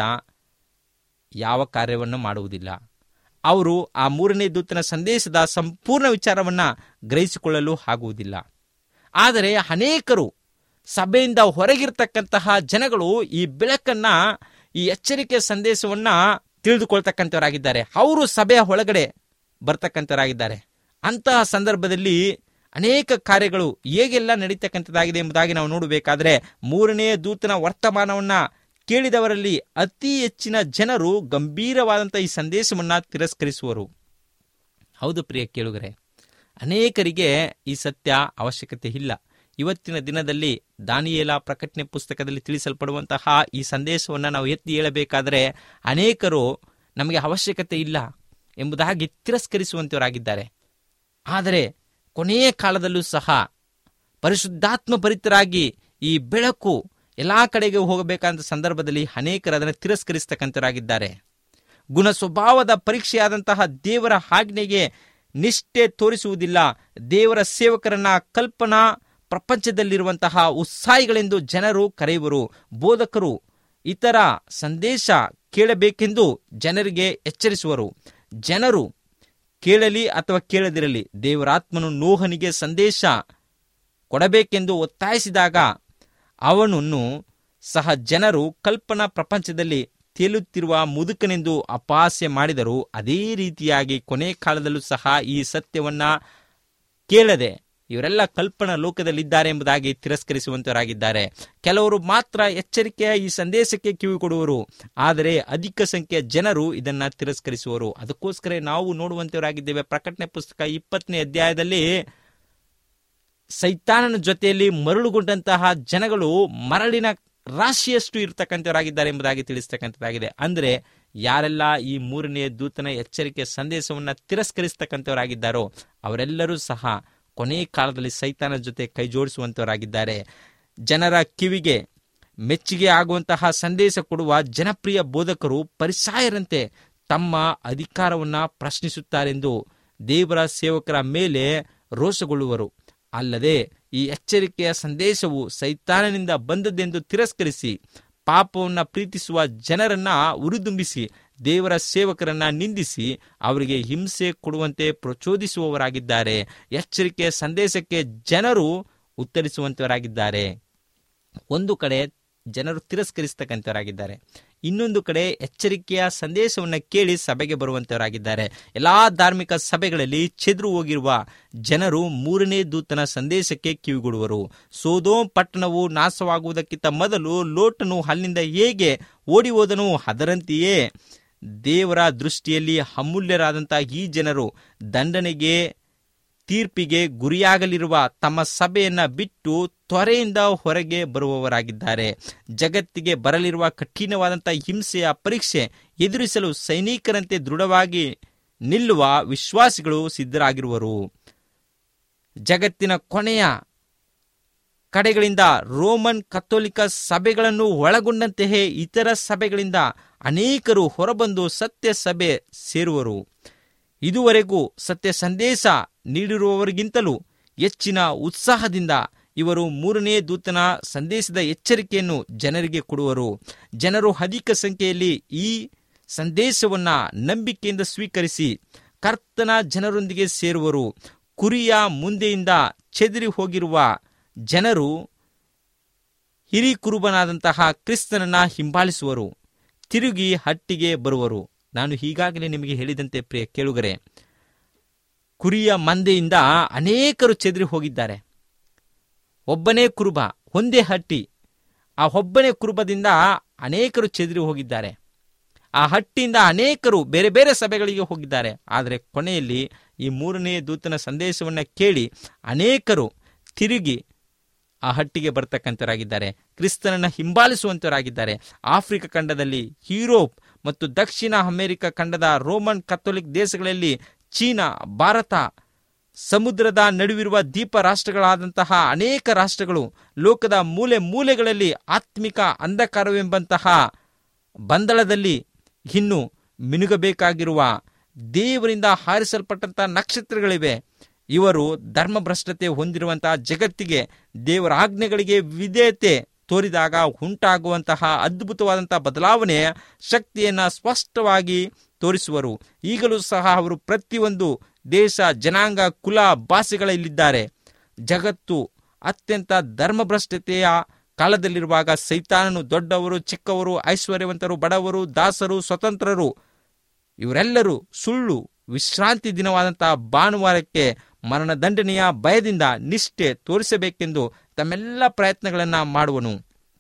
ಯಾವ ಕಾರ್ಯವನ್ನು ಮಾಡುವುದಿಲ್ಲ ಅವರು ಆ ಮೂರನೇ ದೂತನ ಸಂದೇಶದ ಸಂಪೂರ್ಣ ವಿಚಾರವನ್ನ ಗ್ರಹಿಸಿಕೊಳ್ಳಲು ಆಗುವುದಿಲ್ಲ ಆದರೆ ಅನೇಕರು ಸಭೆಯಿಂದ ಹೊರಗಿರ್ತಕ್ಕಂತಹ ಜನಗಳು ಈ ಬೆಳಕನ್ನ ಈ ಎಚ್ಚರಿಕೆ ಸಂದೇಶವನ್ನ ತಿಳಿದುಕೊಳ್ತಕ್ಕಂಥವರಾಗಿದ್ದಾರೆ ಅವರು ಸಭೆಯ ಒಳಗಡೆ ಬರ್ತಕ್ಕಂಥವರಾಗಿದ್ದಾರೆ ಅಂತಹ ಸಂದರ್ಭದಲ್ಲಿ ಅನೇಕ ಕಾರ್ಯಗಳು ಹೇಗೆಲ್ಲ ನಡೀತಕ್ಕಂಥದ್ದಾಗಿದೆ ಎಂಬುದಾಗಿ ನಾವು ನೋಡಬೇಕಾದ್ರೆ ಮೂರನೇ ದೂತನ ವರ್ತಮಾನವನ್ನ ಕೇಳಿದವರಲ್ಲಿ ಅತಿ ಹೆಚ್ಚಿನ ಜನರು ಗಂಭೀರವಾದಂಥ ಈ ಸಂದೇಶವನ್ನ ತಿರಸ್ಕರಿಸುವರು ಹೌದು ಪ್ರಿಯ ಕೇಳುಗರೆ ಅನೇಕರಿಗೆ ಈ ಸತ್ಯ ಅವಶ್ಯಕತೆ ಇಲ್ಲ ಇವತ್ತಿನ ದಿನದಲ್ಲಿ ದಾನಿಯೇಲ ಪ್ರಕಟಣೆ ಪುಸ್ತಕದಲ್ಲಿ ತಿಳಿಸಲ್ಪಡುವಂತಹ ಈ ಸಂದೇಶವನ್ನು ನಾವು ಎತ್ತಿ ಹೇಳಬೇಕಾದರೆ ಅನೇಕರು ನಮಗೆ ಅವಶ್ಯಕತೆ ಇಲ್ಲ ಎಂಬುದಾಗಿ ತಿರಸ್ಕರಿಸುವಂತವರಾಗಿದ್ದಾರೆ ಆದರೆ ಕೊನೆಯ ಕಾಲದಲ್ಲೂ ಸಹ ಪರಿಶುದ್ಧಾತ್ಮ ಭರಿತರಾಗಿ ಈ ಬೆಳಕು ಎಲ್ಲಾ ಕಡೆಗೆ ಹೋಗಬೇಕಾದ ಸಂದರ್ಭದಲ್ಲಿ ಅನೇಕರು ಅದನ್ನು ತಿರಸ್ಕರಿಸ್ತಕ್ಕಂಥವರಾಗಿದ್ದಾರೆ ಗುಣ ಸ್ವಭಾವದ ಪರೀಕ್ಷೆಯಾದಂತಹ ದೇವರ ಆಜ್ಞೆಗೆ ನಿಷ್ಠೆ ತೋರಿಸುವುದಿಲ್ಲ ದೇವರ ಸೇವಕರನ್ನ ಕಲ್ಪನಾ ಪ್ರಪಂಚದಲ್ಲಿರುವಂತಹ ಉತ್ಸಾಹಿಗಳೆಂದು ಜನರು ಕರೆಯುವರು ಬೋಧಕರು ಇತರ ಸಂದೇಶ ಕೇಳಬೇಕೆಂದು ಜನರಿಗೆ ಎಚ್ಚರಿಸುವರು ಜನರು ಕೇಳಲಿ ಅಥವಾ ಕೇಳದಿರಲಿ ದೇವರಾತ್ಮನು ನೋಹನಿಗೆ ಸಂದೇಶ ಕೊಡಬೇಕೆಂದು ಒತ್ತಾಯಿಸಿದಾಗ ಅವನನ್ನು ಸಹ ಜನರು ಕಲ್ಪನಾ ಪ್ರಪಂಚದಲ್ಲಿ ತೇಲುತ್ತಿರುವ ಮುದುಕನೆಂದು ಅಪಹಾಸ್ಯ ಮಾಡಿದರು ಅದೇ ರೀತಿಯಾಗಿ ಕೊನೆ ಕಾಲದಲ್ಲೂ ಸಹ ಈ ಸತ್ಯವನ್ನ ಕೇಳದೆ ಇವರೆಲ್ಲ ಕಲ್ಪನಾ ಲೋಕದಲ್ಲಿದ್ದಾರೆ ಎಂಬುದಾಗಿ ತಿರಸ್ಕರಿಸುವಂತವರಾಗಿದ್ದಾರೆ ಕೆಲವರು ಮಾತ್ರ ಎಚ್ಚರಿಕೆಯ ಈ ಸಂದೇಶಕ್ಕೆ ಕಿವಿ ಕೊಡುವರು ಆದರೆ ಅಧಿಕ ಸಂಖ್ಯೆಯ ಜನರು ಇದನ್ನ ತಿರಸ್ಕರಿಸುವರು ಅದಕ್ಕೋಸ್ಕರ ನಾವು ನೋಡುವಂತವರಾಗಿದ್ದೇವೆ ಪ್ರಕಟಣೆ ಪುಸ್ತಕ ಇಪ್ಪತ್ತನೇ ಅಧ್ಯಾಯದಲ್ಲಿ ಸೈತಾನನ ಜೊತೆಯಲ್ಲಿ ಮರಳುಗೊಂಡಂತಹ ಜನಗಳು ಮರಳಿನ ರಾಶಿಯಷ್ಟು ಇರತಕ್ಕಂಥವರಾಗಿದ್ದಾರೆ ಎಂಬುದಾಗಿ ತಿಳಿಸ್ತಕ್ಕಂಥದ್ದಾಗಿದೆ ಅಂದ್ರೆ ಯಾರೆಲ್ಲ ಈ ಮೂರನೇ ದೂತನ ಎಚ್ಚರಿಕೆ ಸಂದೇಶವನ್ನ ತಿರಸ್ಕರಿಸ್ತಕ್ಕಂಥವರಾಗಿದ್ದಾರೋ ಅವರೆಲ್ಲರೂ ಸಹ ಕೊನೆ ಕಾಲದಲ್ಲಿ ಸೈತಾನ ಜೊತೆ ಕೈ ಜೋಡಿಸುವಂತವರಾಗಿದ್ದಾರೆ ಜನರ ಕಿವಿಗೆ ಮೆಚ್ಚುಗೆ ಆಗುವಂತಹ ಸಂದೇಶ ಕೊಡುವ ಜನಪ್ರಿಯ ಬೋಧಕರು ಪರಿಸಾಯರಂತೆ ತಮ್ಮ ಅಧಿಕಾರವನ್ನ ಪ್ರಶ್ನಿಸುತ್ತಾರೆಂದು ದೇವರ ಸೇವಕರ ಮೇಲೆ ರೋಷಗೊಳ್ಳುವರು ಅಲ್ಲದೆ ಈ ಎಚ್ಚರಿಕೆಯ ಸಂದೇಶವು ಸೈತಾನನಿಂದ ಬಂದದ್ದೆಂದು ತಿರಸ್ಕರಿಸಿ ಪಾಪವನ್ನ ಪ್ರೀತಿಸುವ ಜನರನ್ನ ಉರಿದುಂಬಿಸಿ ದೇವರ ಸೇವಕರನ್ನ ನಿಂದಿಸಿ ಅವರಿಗೆ ಹಿಂಸೆ ಕೊಡುವಂತೆ ಪ್ರಚೋದಿಸುವವರಾಗಿದ್ದಾರೆ ಎಚ್ಚರಿಕೆಯ ಸಂದೇಶಕ್ಕೆ ಜನರು ಉತ್ತರಿಸುವಂತವರಾಗಿದ್ದಾರೆ ಒಂದು ಕಡೆ ಜನರು ತಿರಸ್ಕರಿಸ್ತಕ್ಕಂಥವರಾಗಿದ್ದಾರೆ ಇನ್ನೊಂದು ಕಡೆ ಎಚ್ಚರಿಕೆಯ ಸಂದೇಶವನ್ನು ಕೇಳಿ ಸಭೆಗೆ ಬರುವಂತವರಾಗಿದ್ದಾರೆ ಎಲ್ಲಾ ಧಾರ್ಮಿಕ ಸಭೆಗಳಲ್ಲಿ ಚೆದ್ರು ಹೋಗಿರುವ ಜನರು ಮೂರನೇ ದೂತನ ಸಂದೇಶಕ್ಕೆ ಕಿವಿಗೊಡುವರು ಸೋದೋಮ್ ಪಟ್ಟಣವು ನಾಶವಾಗುವುದಕ್ಕಿಂತ ಮೊದಲು ಲೋಟನು ಅಲ್ಲಿಂದ ಹೇಗೆ ಓಡಿ ಹೋದನು ಅದರಂತೆಯೇ ದೇವರ ದೃಷ್ಟಿಯಲ್ಲಿ ಅಮೂಲ್ಯರಾದಂತಹ ಈ ಜನರು ದಂಡನೆಗೆ ತೀರ್ಪಿಗೆ ಗುರಿಯಾಗಲಿರುವ ತಮ್ಮ ಸಭೆಯನ್ನ ಬಿಟ್ಟು ತ್ವರೆಯಿಂದ ಹೊರಗೆ ಬರುವವರಾಗಿದ್ದಾರೆ ಜಗತ್ತಿಗೆ ಬರಲಿರುವ ಕಠಿಣವಾದಂತಹ ಹಿಂಸೆಯ ಪರೀಕ್ಷೆ ಎದುರಿಸಲು ಸೈನಿಕರಂತೆ ದೃಢವಾಗಿ ನಿಲ್ಲುವ ವಿಶ್ವಾಸಿಗಳು ಸಿದ್ಧರಾಗಿರುವರು ಜಗತ್ತಿನ ಕೊನೆಯ ಕಡೆಗಳಿಂದ ರೋಮನ್ ಕಥೋಲಿಕ ಸಭೆಗಳನ್ನು ಒಳಗೊಂಡಂತೆಯೇ ಇತರ ಸಭೆಗಳಿಂದ ಅನೇಕರು ಹೊರಬಂದು ಸತ್ಯ ಸಭೆ ಸೇರುವರು ಇದುವರೆಗೂ ಸತ್ಯ ಸಂದೇಶ ನೀಡಿರುವವರಿಗಿಂತಲೂ ಹೆಚ್ಚಿನ ಉತ್ಸಾಹದಿಂದ ಇವರು ಮೂರನೇ ದೂತನ ಸಂದೇಶದ ಎಚ್ಚರಿಕೆಯನ್ನು ಜನರಿಗೆ ಕೊಡುವರು ಜನರು ಅಧಿಕ ಸಂಖ್ಯೆಯಲ್ಲಿ ಈ ಸಂದೇಶವನ್ನ ನಂಬಿಕೆಯಿಂದ ಸ್ವೀಕರಿಸಿ ಕರ್ತನ ಜನರೊಂದಿಗೆ ಸೇರುವರು ಕುರಿಯ ಮುಂದೆಯಿಂದ ಚೆದರಿ ಹೋಗಿರುವ ಜನರು ಹಿರಿ ಕುರುಬನಾದಂತಹ ಕ್ರಿಸ್ತನನ್ನ ಹಿಂಬಾಲಿಸುವರು ತಿರುಗಿ ಹಟ್ಟಿಗೆ ಬರುವರು ನಾನು ಈಗಾಗಲೇ ನಿಮಗೆ ಹೇಳಿದಂತೆ ಪ್ರಿಯ ಕೇಳುಗರೆ ಕುರಿಯ ಮಂದೆಯಿಂದ ಅನೇಕರು ಚೆದರಿ ಹೋಗಿದ್ದಾರೆ ಒಬ್ಬನೇ ಕುರುಬ ಒಂದೇ ಹಟ್ಟಿ ಆ ಒಬ್ಬನೇ ಕುರುಬದಿಂದ ಅನೇಕರು ಚೆದರಿ ಹೋಗಿದ್ದಾರೆ ಆ ಹಟ್ಟಿಯಿಂದ ಅನೇಕರು ಬೇರೆ ಬೇರೆ ಸಭೆಗಳಿಗೆ ಹೋಗಿದ್ದಾರೆ ಆದರೆ ಕೊನೆಯಲ್ಲಿ ಈ ಮೂರನೇ ದೂತನ ಸಂದೇಶವನ್ನು ಕೇಳಿ ಅನೇಕರು ತಿರುಗಿ ಆ ಹಟ್ಟಿಗೆ ಬರ್ತಕ್ಕಂಥವರಾಗಿದ್ದಾರೆ ಕ್ರಿಸ್ತನನ್ನ ಹಿಂಬಾಲಿಸುವಂತವರಾಗಿದ್ದಾರೆ ಆಫ್ರಿಕಾ ಖಂಡದಲ್ಲಿ ಯುರೋಪ್ ಮತ್ತು ದಕ್ಷಿಣ ಅಮೆರಿಕ ಖಂಡದ ರೋಮನ್ ಕಥೋಲಿಕ್ ದೇಶಗಳಲ್ಲಿ ಚೀನಾ ಭಾರತ ಸಮುದ್ರದ ನಡುವಿರುವ ದ್ವೀಪ ರಾಷ್ಟ್ರಗಳಾದಂತಹ ಅನೇಕ ರಾಷ್ಟ್ರಗಳು ಲೋಕದ ಮೂಲೆ ಮೂಲೆಗಳಲ್ಲಿ ಆತ್ಮಿಕ ಅಂಧಕಾರವೆಂಬಂತಹ ಬಂದಳದಲ್ಲಿ ಇನ್ನು ಮಿನುಗಬೇಕಾಗಿರುವ ದೇವರಿಂದ ಹಾರಿಸಲ್ಪಟ್ಟಂತಹ ನಕ್ಷತ್ರಗಳಿವೆ ಇವರು ಧರ್ಮಭ್ರಷ್ಟತೆ ಹೊಂದಿರುವಂತಹ ಜಗತ್ತಿಗೆ ದೇವರ ಆಜ್ಞೆಗಳಿಗೆ ವಿಧೇಯತೆ ತೋರಿದಾಗ ಉಂಟಾಗುವಂತಹ ಅದ್ಭುತವಾದಂತಹ ಬದಲಾವಣೆಯ ಶಕ್ತಿಯನ್ನ ಸ್ಪಷ್ಟವಾಗಿ ತೋರಿಸುವರು ಈಗಲೂ ಸಹ ಅವರು ಪ್ರತಿಯೊಂದು ದೇಶ ಜನಾಂಗ ಕುಲ ಭಾಷೆಗಳಲ್ಲಿದ್ದಾರೆ ಜಗತ್ತು ಅತ್ಯಂತ ಧರ್ಮಭ್ರಷ್ಟತೆಯ ಕಾಲದಲ್ಲಿರುವಾಗ ಸೈತಾನನು ದೊಡ್ಡವರು ಚಿಕ್ಕವರು ಐಶ್ವರ್ಯವಂತರು ಬಡವರು ದಾಸರು ಸ್ವತಂತ್ರರು ಇವರೆಲ್ಲರೂ ಸುಳ್ಳು ವಿಶ್ರಾಂತಿ ದಿನವಾದಂತಹ ಭಾನುವಾರಕ್ಕೆ ಮರಣದಂಡನೆಯ ಭಯದಿಂದ ನಿಷ್ಠೆ ತೋರಿಸಬೇಕೆಂದು ತಮ್ಮೆಲ್ಲ ಪ್ರಯತ್ನಗಳನ್ನ ಮಾಡುವನು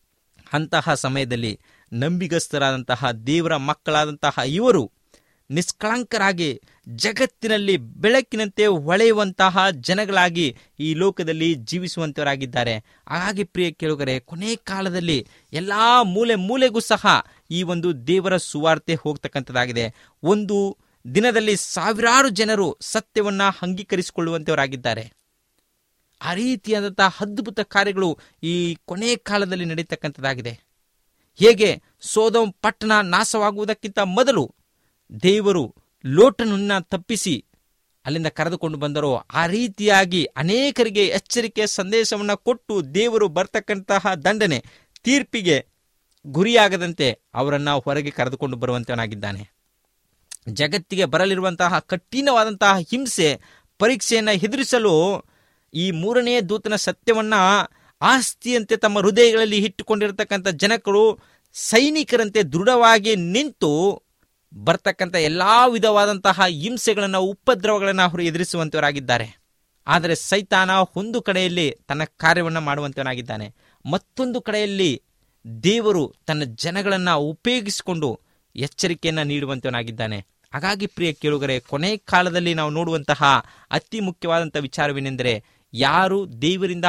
ಅಂತಹ ಸಮಯದಲ್ಲಿ ನಂಬಿಗಸ್ತರಾದಂತಹ ದೇವರ ಮಕ್ಕಳಾದಂತಹ ಇವರು ನಿಷ್ಕಳಂಕರಾಗಿ ಜಗತ್ತಿನಲ್ಲಿ ಬೆಳಕಿನಂತೆ ಹೊಳೆಯುವಂತಹ ಜನಗಳಾಗಿ ಈ ಲೋಕದಲ್ಲಿ ಜೀವಿಸುವಂತವರಾಗಿದ್ದಾರೆ ಹಾಗಾಗಿ ಪ್ರಿಯ ಕೇಳುಗರೆ ಕೊನೆ ಕಾಲದಲ್ಲಿ ಎಲ್ಲಾ ಮೂಲೆ ಮೂಲೆಗೂ ಸಹ ಈ ಒಂದು ದೇವರ ಸುವಾರ್ತೆ ಹೋಗ್ತಕ್ಕಂಥದ್ದಾಗಿದೆ ಒಂದು ದಿನದಲ್ಲಿ ಸಾವಿರಾರು ಜನರು ಸತ್ಯವನ್ನ ಅಂಗೀಕರಿಸಿಕೊಳ್ಳುವಂತವರಾಗಿದ್ದಾರೆ ಆ ರೀತಿಯಾದಂತಹ ಅದ್ಭುತ ಕಾರ್ಯಗಳು ಈ ಕೊನೆ ಕಾಲದಲ್ಲಿ ನಡೀತಕ್ಕಂಥದ್ದಾಗಿದೆ ಹೇಗೆ ಸೋದಂ ಪಟ್ಟಣ ನಾಶವಾಗುವುದಕ್ಕಿಂತ ಮೊದಲು ದೇವರು ಲೋಟನನ್ನ ತಪ್ಪಿಸಿ ಅಲ್ಲಿಂದ ಕರೆದುಕೊಂಡು ಬಂದರೋ ಆ ರೀತಿಯಾಗಿ ಅನೇಕರಿಗೆ ಎಚ್ಚರಿಕೆಯ ಸಂದೇಶವನ್ನು ಕೊಟ್ಟು ದೇವರು ಬರ್ತಕ್ಕಂತಹ ದಂಡನೆ ತೀರ್ಪಿಗೆ ಗುರಿಯಾಗದಂತೆ ಅವರನ್ನ ಹೊರಗೆ ಕರೆದುಕೊಂಡು ಬರುವಂತವನಾಗಿದ್ದಾನೆ ಜಗತ್ತಿಗೆ ಬರಲಿರುವಂತಹ ಕಠಿಣವಾದಂತಹ ಹಿಂಸೆ ಪರೀಕ್ಷೆಯನ್ನು ಎದುರಿಸಲು ಈ ಮೂರನೇ ದೂತನ ಸತ್ಯವನ್ನ ಆಸ್ತಿಯಂತೆ ತಮ್ಮ ಹೃದಯಗಳಲ್ಲಿ ಇಟ್ಟುಕೊಂಡಿರತಕ್ಕಂಥ ಜನಗಳು ಸೈನಿಕರಂತೆ ದೃಢವಾಗಿ ನಿಂತು ಬರ್ತಕ್ಕಂಥ ಎಲ್ಲಾ ವಿಧವಾದಂತಹ ಹಿಂಸೆಗಳನ್ನು ಉಪದ್ರವಗಳನ್ನು ಅವರು ಎದುರಿಸುವಂತವರಾಗಿದ್ದಾರೆ ಆದರೆ ಸೈತಾನ ಒಂದು ಕಡೆಯಲ್ಲಿ ತನ್ನ ಕಾರ್ಯವನ್ನು ಮಾಡುವಂತವನಾಗಿದ್ದಾನೆ ಮತ್ತೊಂದು ಕಡೆಯಲ್ಲಿ ದೇವರು ತನ್ನ ಜನಗಳನ್ನ ಉಪಯೋಗಿಸಿಕೊಂಡು ಎಚ್ಚರಿಕೆಯನ್ನ ನೀಡುವಂತವನಾಗಿದ್ದಾನೆ ಹಾಗಾಗಿ ಪ್ರಿಯ ಕೇಳುಗರೆ ಕೊನೆ ಕಾಲದಲ್ಲಿ ನಾವು ನೋಡುವಂತಹ ಅತಿ ಮುಖ್ಯವಾದಂತಹ ವಿಚಾರವೇನೆಂದರೆ ಯಾರು ದೇವರಿಂದ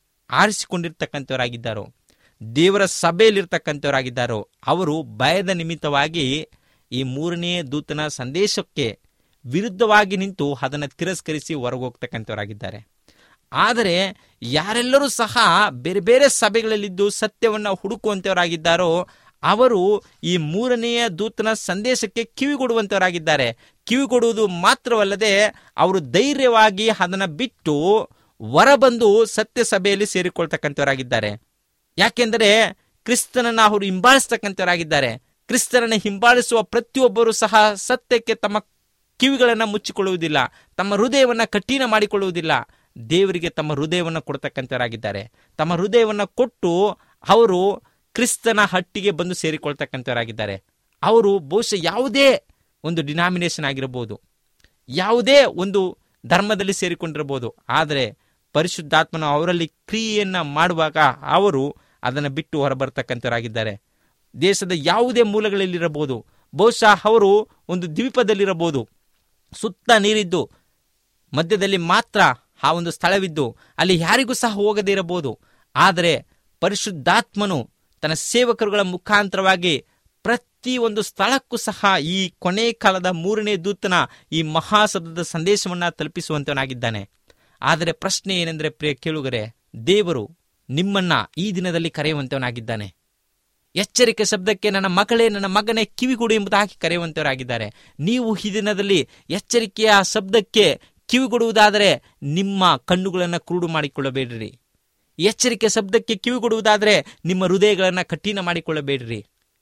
ಆರಿಸಿಕೊಂಡಿರ್ತಕ್ಕಂಥವರಾಗಿದ್ದಾರೋ ದೇವರ ಸಭೆಯಲ್ಲಿರ್ತಕ್ಕಂಥವರಾಗಿದ್ದಾರೋ ಅವರು ಭಯದ ನಿಮಿತ್ತವಾಗಿ ಈ ಮೂರನೇ ದೂತನ ಸಂದೇಶಕ್ಕೆ ವಿರುದ್ಧವಾಗಿ ನಿಂತು ಅದನ್ನು ತಿರಸ್ಕರಿಸಿ ಹೊರಗೋಗ್ತಕ್ಕಂಥವರಾಗಿದ್ದಾರೆ ಆದರೆ ಯಾರೆಲ್ಲರೂ ಸಹ ಬೇರೆ ಬೇರೆ ಸಭೆಗಳಲ್ಲಿದ್ದು ಸತ್ಯವನ್ನ ಹುಡುಕುವಂತವರಾಗಿದ್ದಾರೋ ಅವರು ಈ ಮೂರನೆಯ ದೂತನ ಸಂದೇಶಕ್ಕೆ ಕಿವಿಗೊಡುವಂತವರಾಗಿದ್ದಾರೆ ಕಿವಿಗೊಡುವುದು ಮಾತ್ರವಲ್ಲದೆ ಅವರು ಧೈರ್ಯವಾಗಿ ಅದನ್ನು ಬಿಟ್ಟು ಹೊರಬಂದು ಸತ್ಯ ಸಭೆಯಲ್ಲಿ ಸೇರಿಕೊಳ್ತಕ್ಕಂಥವರಾಗಿದ್ದಾರೆ ಯಾಕೆಂದರೆ ಕ್ರಿಸ್ತನನ್ನ ಅವರು ಹಿಂಬಾಲಿಸ್ತಕ್ಕಂಥವರಾಗಿದ್ದಾರೆ ಕ್ರಿಸ್ತನನ್ನ ಹಿಂಬಾಲಿಸುವ ಪ್ರತಿಯೊಬ್ಬರು ಸಹ ಸತ್ಯಕ್ಕೆ ತಮ್ಮ ಕಿವಿಗಳನ್ನು ಮುಚ್ಚಿಕೊಳ್ಳುವುದಿಲ್ಲ ತಮ್ಮ ಹೃದಯವನ್ನ ಕಠಿಣ ಮಾಡಿಕೊಳ್ಳುವುದಿಲ್ಲ ದೇವರಿಗೆ ತಮ್ಮ ಹೃದಯವನ್ನು ಕೊಡ್ತಕ್ಕಂಥವರಾಗಿದ್ದಾರೆ ತಮ್ಮ ಹೃದಯವನ್ನು ಕೊಟ್ಟು ಅವರು ಕ್ರಿಸ್ತನ ಹಟ್ಟಿಗೆ ಬಂದು ಸೇರಿಕೊಳ್ತಕ್ಕಂಥವರಾಗಿದ್ದಾರೆ ಅವರು ಬಹುಶಃ ಯಾವುದೇ ಒಂದು ಡಿನಾಮಿನೇಷನ್ ಆಗಿರಬಹುದು ಯಾವುದೇ ಒಂದು ಧರ್ಮದಲ್ಲಿ ಸೇರಿಕೊಂಡಿರಬಹುದು ಆದರೆ ಪರಿಶುದ್ಧಾತ್ಮನ ಅವರಲ್ಲಿ ಕ್ರಿಯೆಯನ್ನ ಮಾಡುವಾಗ ಅವರು ಅದನ್ನು ಬಿಟ್ಟು ಹೊರಬರ್ತಕ್ಕಂಥವರಾಗಿದ್ದಾರೆ ದೇಶದ ಯಾವುದೇ ಮೂಲಗಳಲ್ಲಿರಬಹುದು ಬಹುಶಃ ಅವರು ಒಂದು ದ್ವೀಪದಲ್ಲಿರಬಹುದು ಸುತ್ತ ನೀರಿದ್ದು ಮಧ್ಯದಲ್ಲಿ ಮಾತ್ರ ಆ ಒಂದು ಸ್ಥಳವಿದ್ದು ಅಲ್ಲಿ ಯಾರಿಗೂ ಸಹ ಹೋಗದೇ ಇರಬಹುದು ಆದರೆ ಪರಿಶುದ್ಧಾತ್ಮನು ತನ್ನ ಸೇವಕರುಗಳ ಮುಖಾಂತರವಾಗಿ ಪ್ರತಿ ಒಂದು ಸ್ಥಳಕ್ಕೂ ಸಹ ಈ ಕೊನೆ ಕಾಲದ ಮೂರನೇ ದೂತನ ಈ ಮಹಾಸಬ್ದದ ಸಂದೇಶವನ್ನ ತಲುಪಿಸುವಂತವನಾಗಿದ್ದಾನೆ ಆದರೆ ಪ್ರಶ್ನೆ ಏನೆಂದರೆ ಪ್ರಿಯ ಕೇಳುಗರೆ ದೇವರು ನಿಮ್ಮನ್ನ ಈ ದಿನದಲ್ಲಿ ಕರೆಯುವಂತವನಾಗಿದ್ದಾನೆ ಎಚ್ಚರಿಕೆ ಶಬ್ದಕ್ಕೆ ನನ್ನ ಮಗಳೇ ನನ್ನ ಮಗನೇ ಕಿವಿಗೊಡು ಎಂಬುದಾಗಿ ಕರೆಯುವಂತವರಾಗಿದ್ದಾರೆ ನೀವು ಈ ದಿನದಲ್ಲಿ ಎಚ್ಚರಿಕೆಯ ಶಬ್ದಕ್ಕೆ ಕಿವಿಗೊಡುವುದಾದರೆ ನಿಮ್ಮ ಕಣ್ಣುಗಳನ್ನು ಕುರುಡು ಮಾಡಿಕೊಳ್ಳಬೇಡ್ರಿ ಎಚ್ಚರಿಕೆ ಶಬ್ದಕ್ಕೆ ಕಿವಿಗೊಡುವುದಾದರೆ ನಿಮ್ಮ ಹೃದಯಗಳನ್ನು ಕಠಿಣ ಮಾಡಿಕೊಳ್ಳಬೇಡ್ರಿ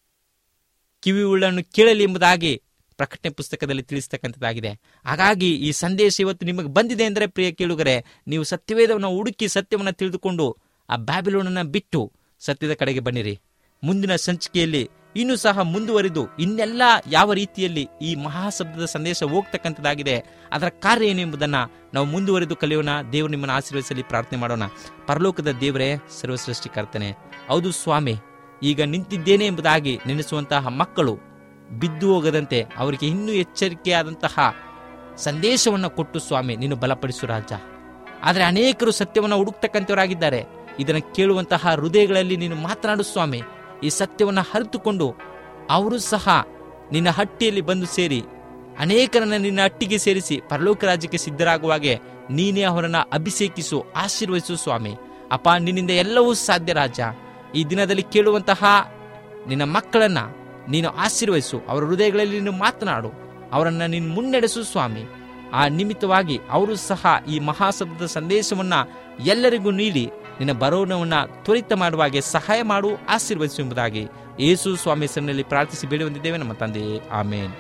ಕಿವಿ ಉಳ್ಳನ್ನು ಕೇಳಲಿ ಎಂಬುದಾಗಿ ಪ್ರಕಟಣೆ ಪುಸ್ತಕದಲ್ಲಿ ತಿಳಿಸ್ತಕ್ಕಂಥದ್ದಾಗಿದೆ ಹಾಗಾಗಿ ಈ ಸಂದೇಶ ಇವತ್ತು ನಿಮಗೆ ಬಂದಿದೆ ಅಂದರೆ ಪ್ರಿಯ ಕೇಳುಗರೆ ನೀವು ಸತ್ಯವೇದವನ್ನು ಹುಡುಕಿ ಸತ್ಯವನ್ನು ತಿಳಿದುಕೊಂಡು ಆ ಬ್ಯಾಬಿಲೋನನ್ನು ಬಿಟ್ಟು ಸತ್ಯದ ಕಡೆಗೆ ಬನ್ನಿರಿ ಮುಂದಿನ ಸಂಚಿಕೆಯಲ್ಲಿ ಇನ್ನೂ ಸಹ ಮುಂದುವರಿದು ಇನ್ನೆಲ್ಲ ಯಾವ ರೀತಿಯಲ್ಲಿ ಈ ಮಹಾಶಬ್ದದ ಸಂದೇಶ ಹೋಗ್ತಕ್ಕಂಥದ್ದಾಗಿದೆ ಅದರ ಕಾರ್ಯ ಏನು ಎಂಬುದನ್ನು ನಾವು ಮುಂದುವರೆದು ಕಲಿಯೋಣ ದೇವರು ನಿಮ್ಮನ್ನು ಆಶೀರ್ವದಿಸಲಿ ಪ್ರಾರ್ಥನೆ ಮಾಡೋಣ ಪರಲೋಕದ ದೇವರೇ ಸರ್ವಸೃಷ್ಟಿಕರ್ತನೆ ಹೌದು ಸ್ವಾಮಿ ಈಗ ನಿಂತಿದ್ದೇನೆ ಎಂಬುದಾಗಿ ನೆನೆಸುವಂತಹ ಮಕ್ಕಳು ಬಿದ್ದು ಹೋಗದಂತೆ ಅವರಿಗೆ ಇನ್ನೂ ಎಚ್ಚರಿಕೆಯಾದಂತಹ ಸಂದೇಶವನ್ನು ಕೊಟ್ಟು ಸ್ವಾಮಿ ನೀನು ಬಲಪಡಿಸು ರಾಜ ಆದರೆ ಅನೇಕರು ಸತ್ಯವನ್ನು ಹುಡುಕ್ತಕ್ಕಂಥವರಾಗಿದ್ದಾರೆ ಇದನ್ನು ಕೇಳುವಂತಹ ಹೃದಯಗಳಲ್ಲಿ ನೀನು ಮಾತನಾಡು ಸ್ವಾಮಿ ಈ ಸತ್ಯವನ್ನು ಅರಿತುಕೊಂಡು ಅವರು ಸಹ ನಿನ್ನ ಹಟ್ಟಿಯಲ್ಲಿ ಬಂದು ಸೇರಿ ಅನೇಕರನ್ನ ನಿನ್ನ ಹಟ್ಟಿಗೆ ಸೇರಿಸಿ ಪರಲೋಕ ರಾಜ್ಯಕ್ಕೆ ಸಿದ್ಧರಾಗುವಾಗೆ ನೀನೇ ಅವರನ್ನ ಅಭಿಷೇಕಿಸು ಆಶೀರ್ವದಿಸು ಸ್ವಾಮಿ ಅಪ್ಪ ನಿನ್ನಿಂದ ಎಲ್ಲವೂ ಸಾಧ್ಯ ರಾಜ ಈ ದಿನದಲ್ಲಿ ಕೇಳುವಂತಹ ನಿನ್ನ ಮಕ್ಕಳನ್ನ ನೀನು ಆಶೀರ್ವದಿಸು ಅವರ ಹೃದಯಗಳಲ್ಲಿ ನೀನು ಮಾತನಾಡು ಅವರನ್ನ ನೀನು ಮುನ್ನಡೆಸು ಸ್ವಾಮಿ ಆ ನಿಮಿತ್ತವಾಗಿ ಅವರು ಸಹ ಈ ಮಹಾಶಬ್ದದ ಸಂದೇಶವನ್ನ ಎಲ್ಲರಿಗೂ ನೀಡಿ ನಿನ್ನ ಬರೋಣವನ್ನ ತ್ವರಿತ ಮಾಡುವ ಹಾಗೆ ಸಹಾಯ ಮಾಡು ಆಶೀರ್ವದಿಸು ಎಂಬುದಾಗಿ ಯೇಸು ಸ್ವಾಮಿ ಹೆಸರಿನಲ್ಲಿ ಪ್ರಾರ್ಥಿಸಿ ಬೇಡಿ ಹೊಂದಿದ್ದೇವೆ ನಮ್ಮ ತಂದೆಯೇ ಆಮೇನ್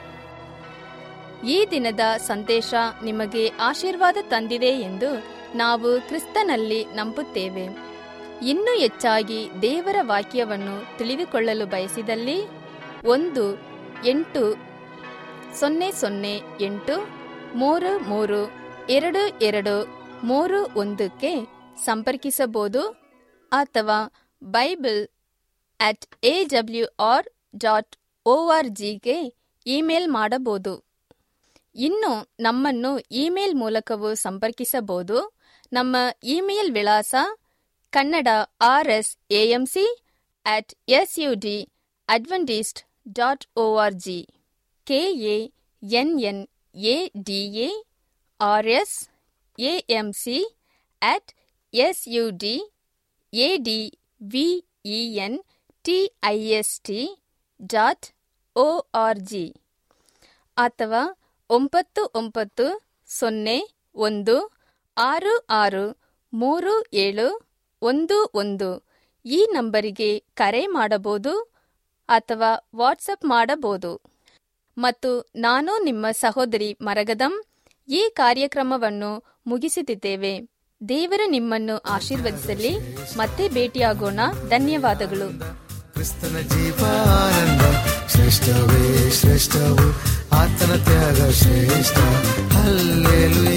ಈ ದಿನದ ಸಂದೇಶ ನಿಮಗೆ ಆಶೀರ್ವಾದ ತಂದಿದೆ ಎಂದು ನಾವು ಕ್ರಿಸ್ತನಲ್ಲಿ ನಂಬುತ್ತೇವೆ ಇನ್ನೂ ಹೆಚ್ಚಾಗಿ ದೇವರ ವಾಕ್ಯವನ್ನು ತಿಳಿದುಕೊಳ್ಳಲು ಬಯಸಿದಲ್ಲಿ ಒಂದು ಎಂಟು ಸೊನ್ನೆ ಸೊನ್ನೆ ಎಂಟು ಮೂರು ಮೂರು ಎರಡು ಎರಡು ಮೂರು ಒಂದಕ್ಕೆ ಸಂಪರ್ಕಿಸಬಹುದು ಅಥವಾ Bible at A W R dot O R ಜಿಗೆ ಇಮೇಲ್ ಮಾಡಬಹುದು ಇನ್ನು ನಮ್ಮನ್ನು ಇಮೇಲ್ ಮೂಲಕವೂ ಸಂಪರ್ಕಿಸಬಹುದು ನಮ್ಮ ಇಮೇಲ್ ವಿಳಾಸ Kannada R S A M C at S U D Adventist dot O R G K A N N A D A R S A M C at S U D A D V E N T I S T dot O R G ಅಥವಾ ಒಂಬತ್ತು ಒಂಬತ್ತು ಸೊನ್ನೆ ಒಂದು ಆರು ಆರು ಮೂರು ಏಳು ಒಂದು ಒಂದು ಈ ನಂಬರಿಗೆ ಕರೆ ಮಾಡಬಹುದು ಅಥವಾ ವಾಟ್ಸಪ್ ಮಾಡಬಹುದು ಮತ್ತು ನಾನು ನಿಮ್ಮ ಸಹೋದರಿ ಮರಗದಂ ಈ ಕಾರ್ಯಕ್ರಮವನ್ನು ಮುಗಿಸುತ್ತಿದ್ದೇವೆ ದೇವರು ನಿಮ್ಮನ್ನು ಆಶೀರ್ವದಿಸಲಿ ಮತ್ತೆ ಭೇಟಿಯಾಗೋಣ ಧನ್ಯವಾದಗಳು ಕ್ರಿಸ್ತನ ಜೀವಾನಂದ ಶ್ರೇಷ್ಠವೇ ಶ್ರೇಷ್ಠವು ಆತನ ತ್ಯಾಗ ಶ್ರೇಷ್ಠ ಹಲ್ಲೇಲುಯ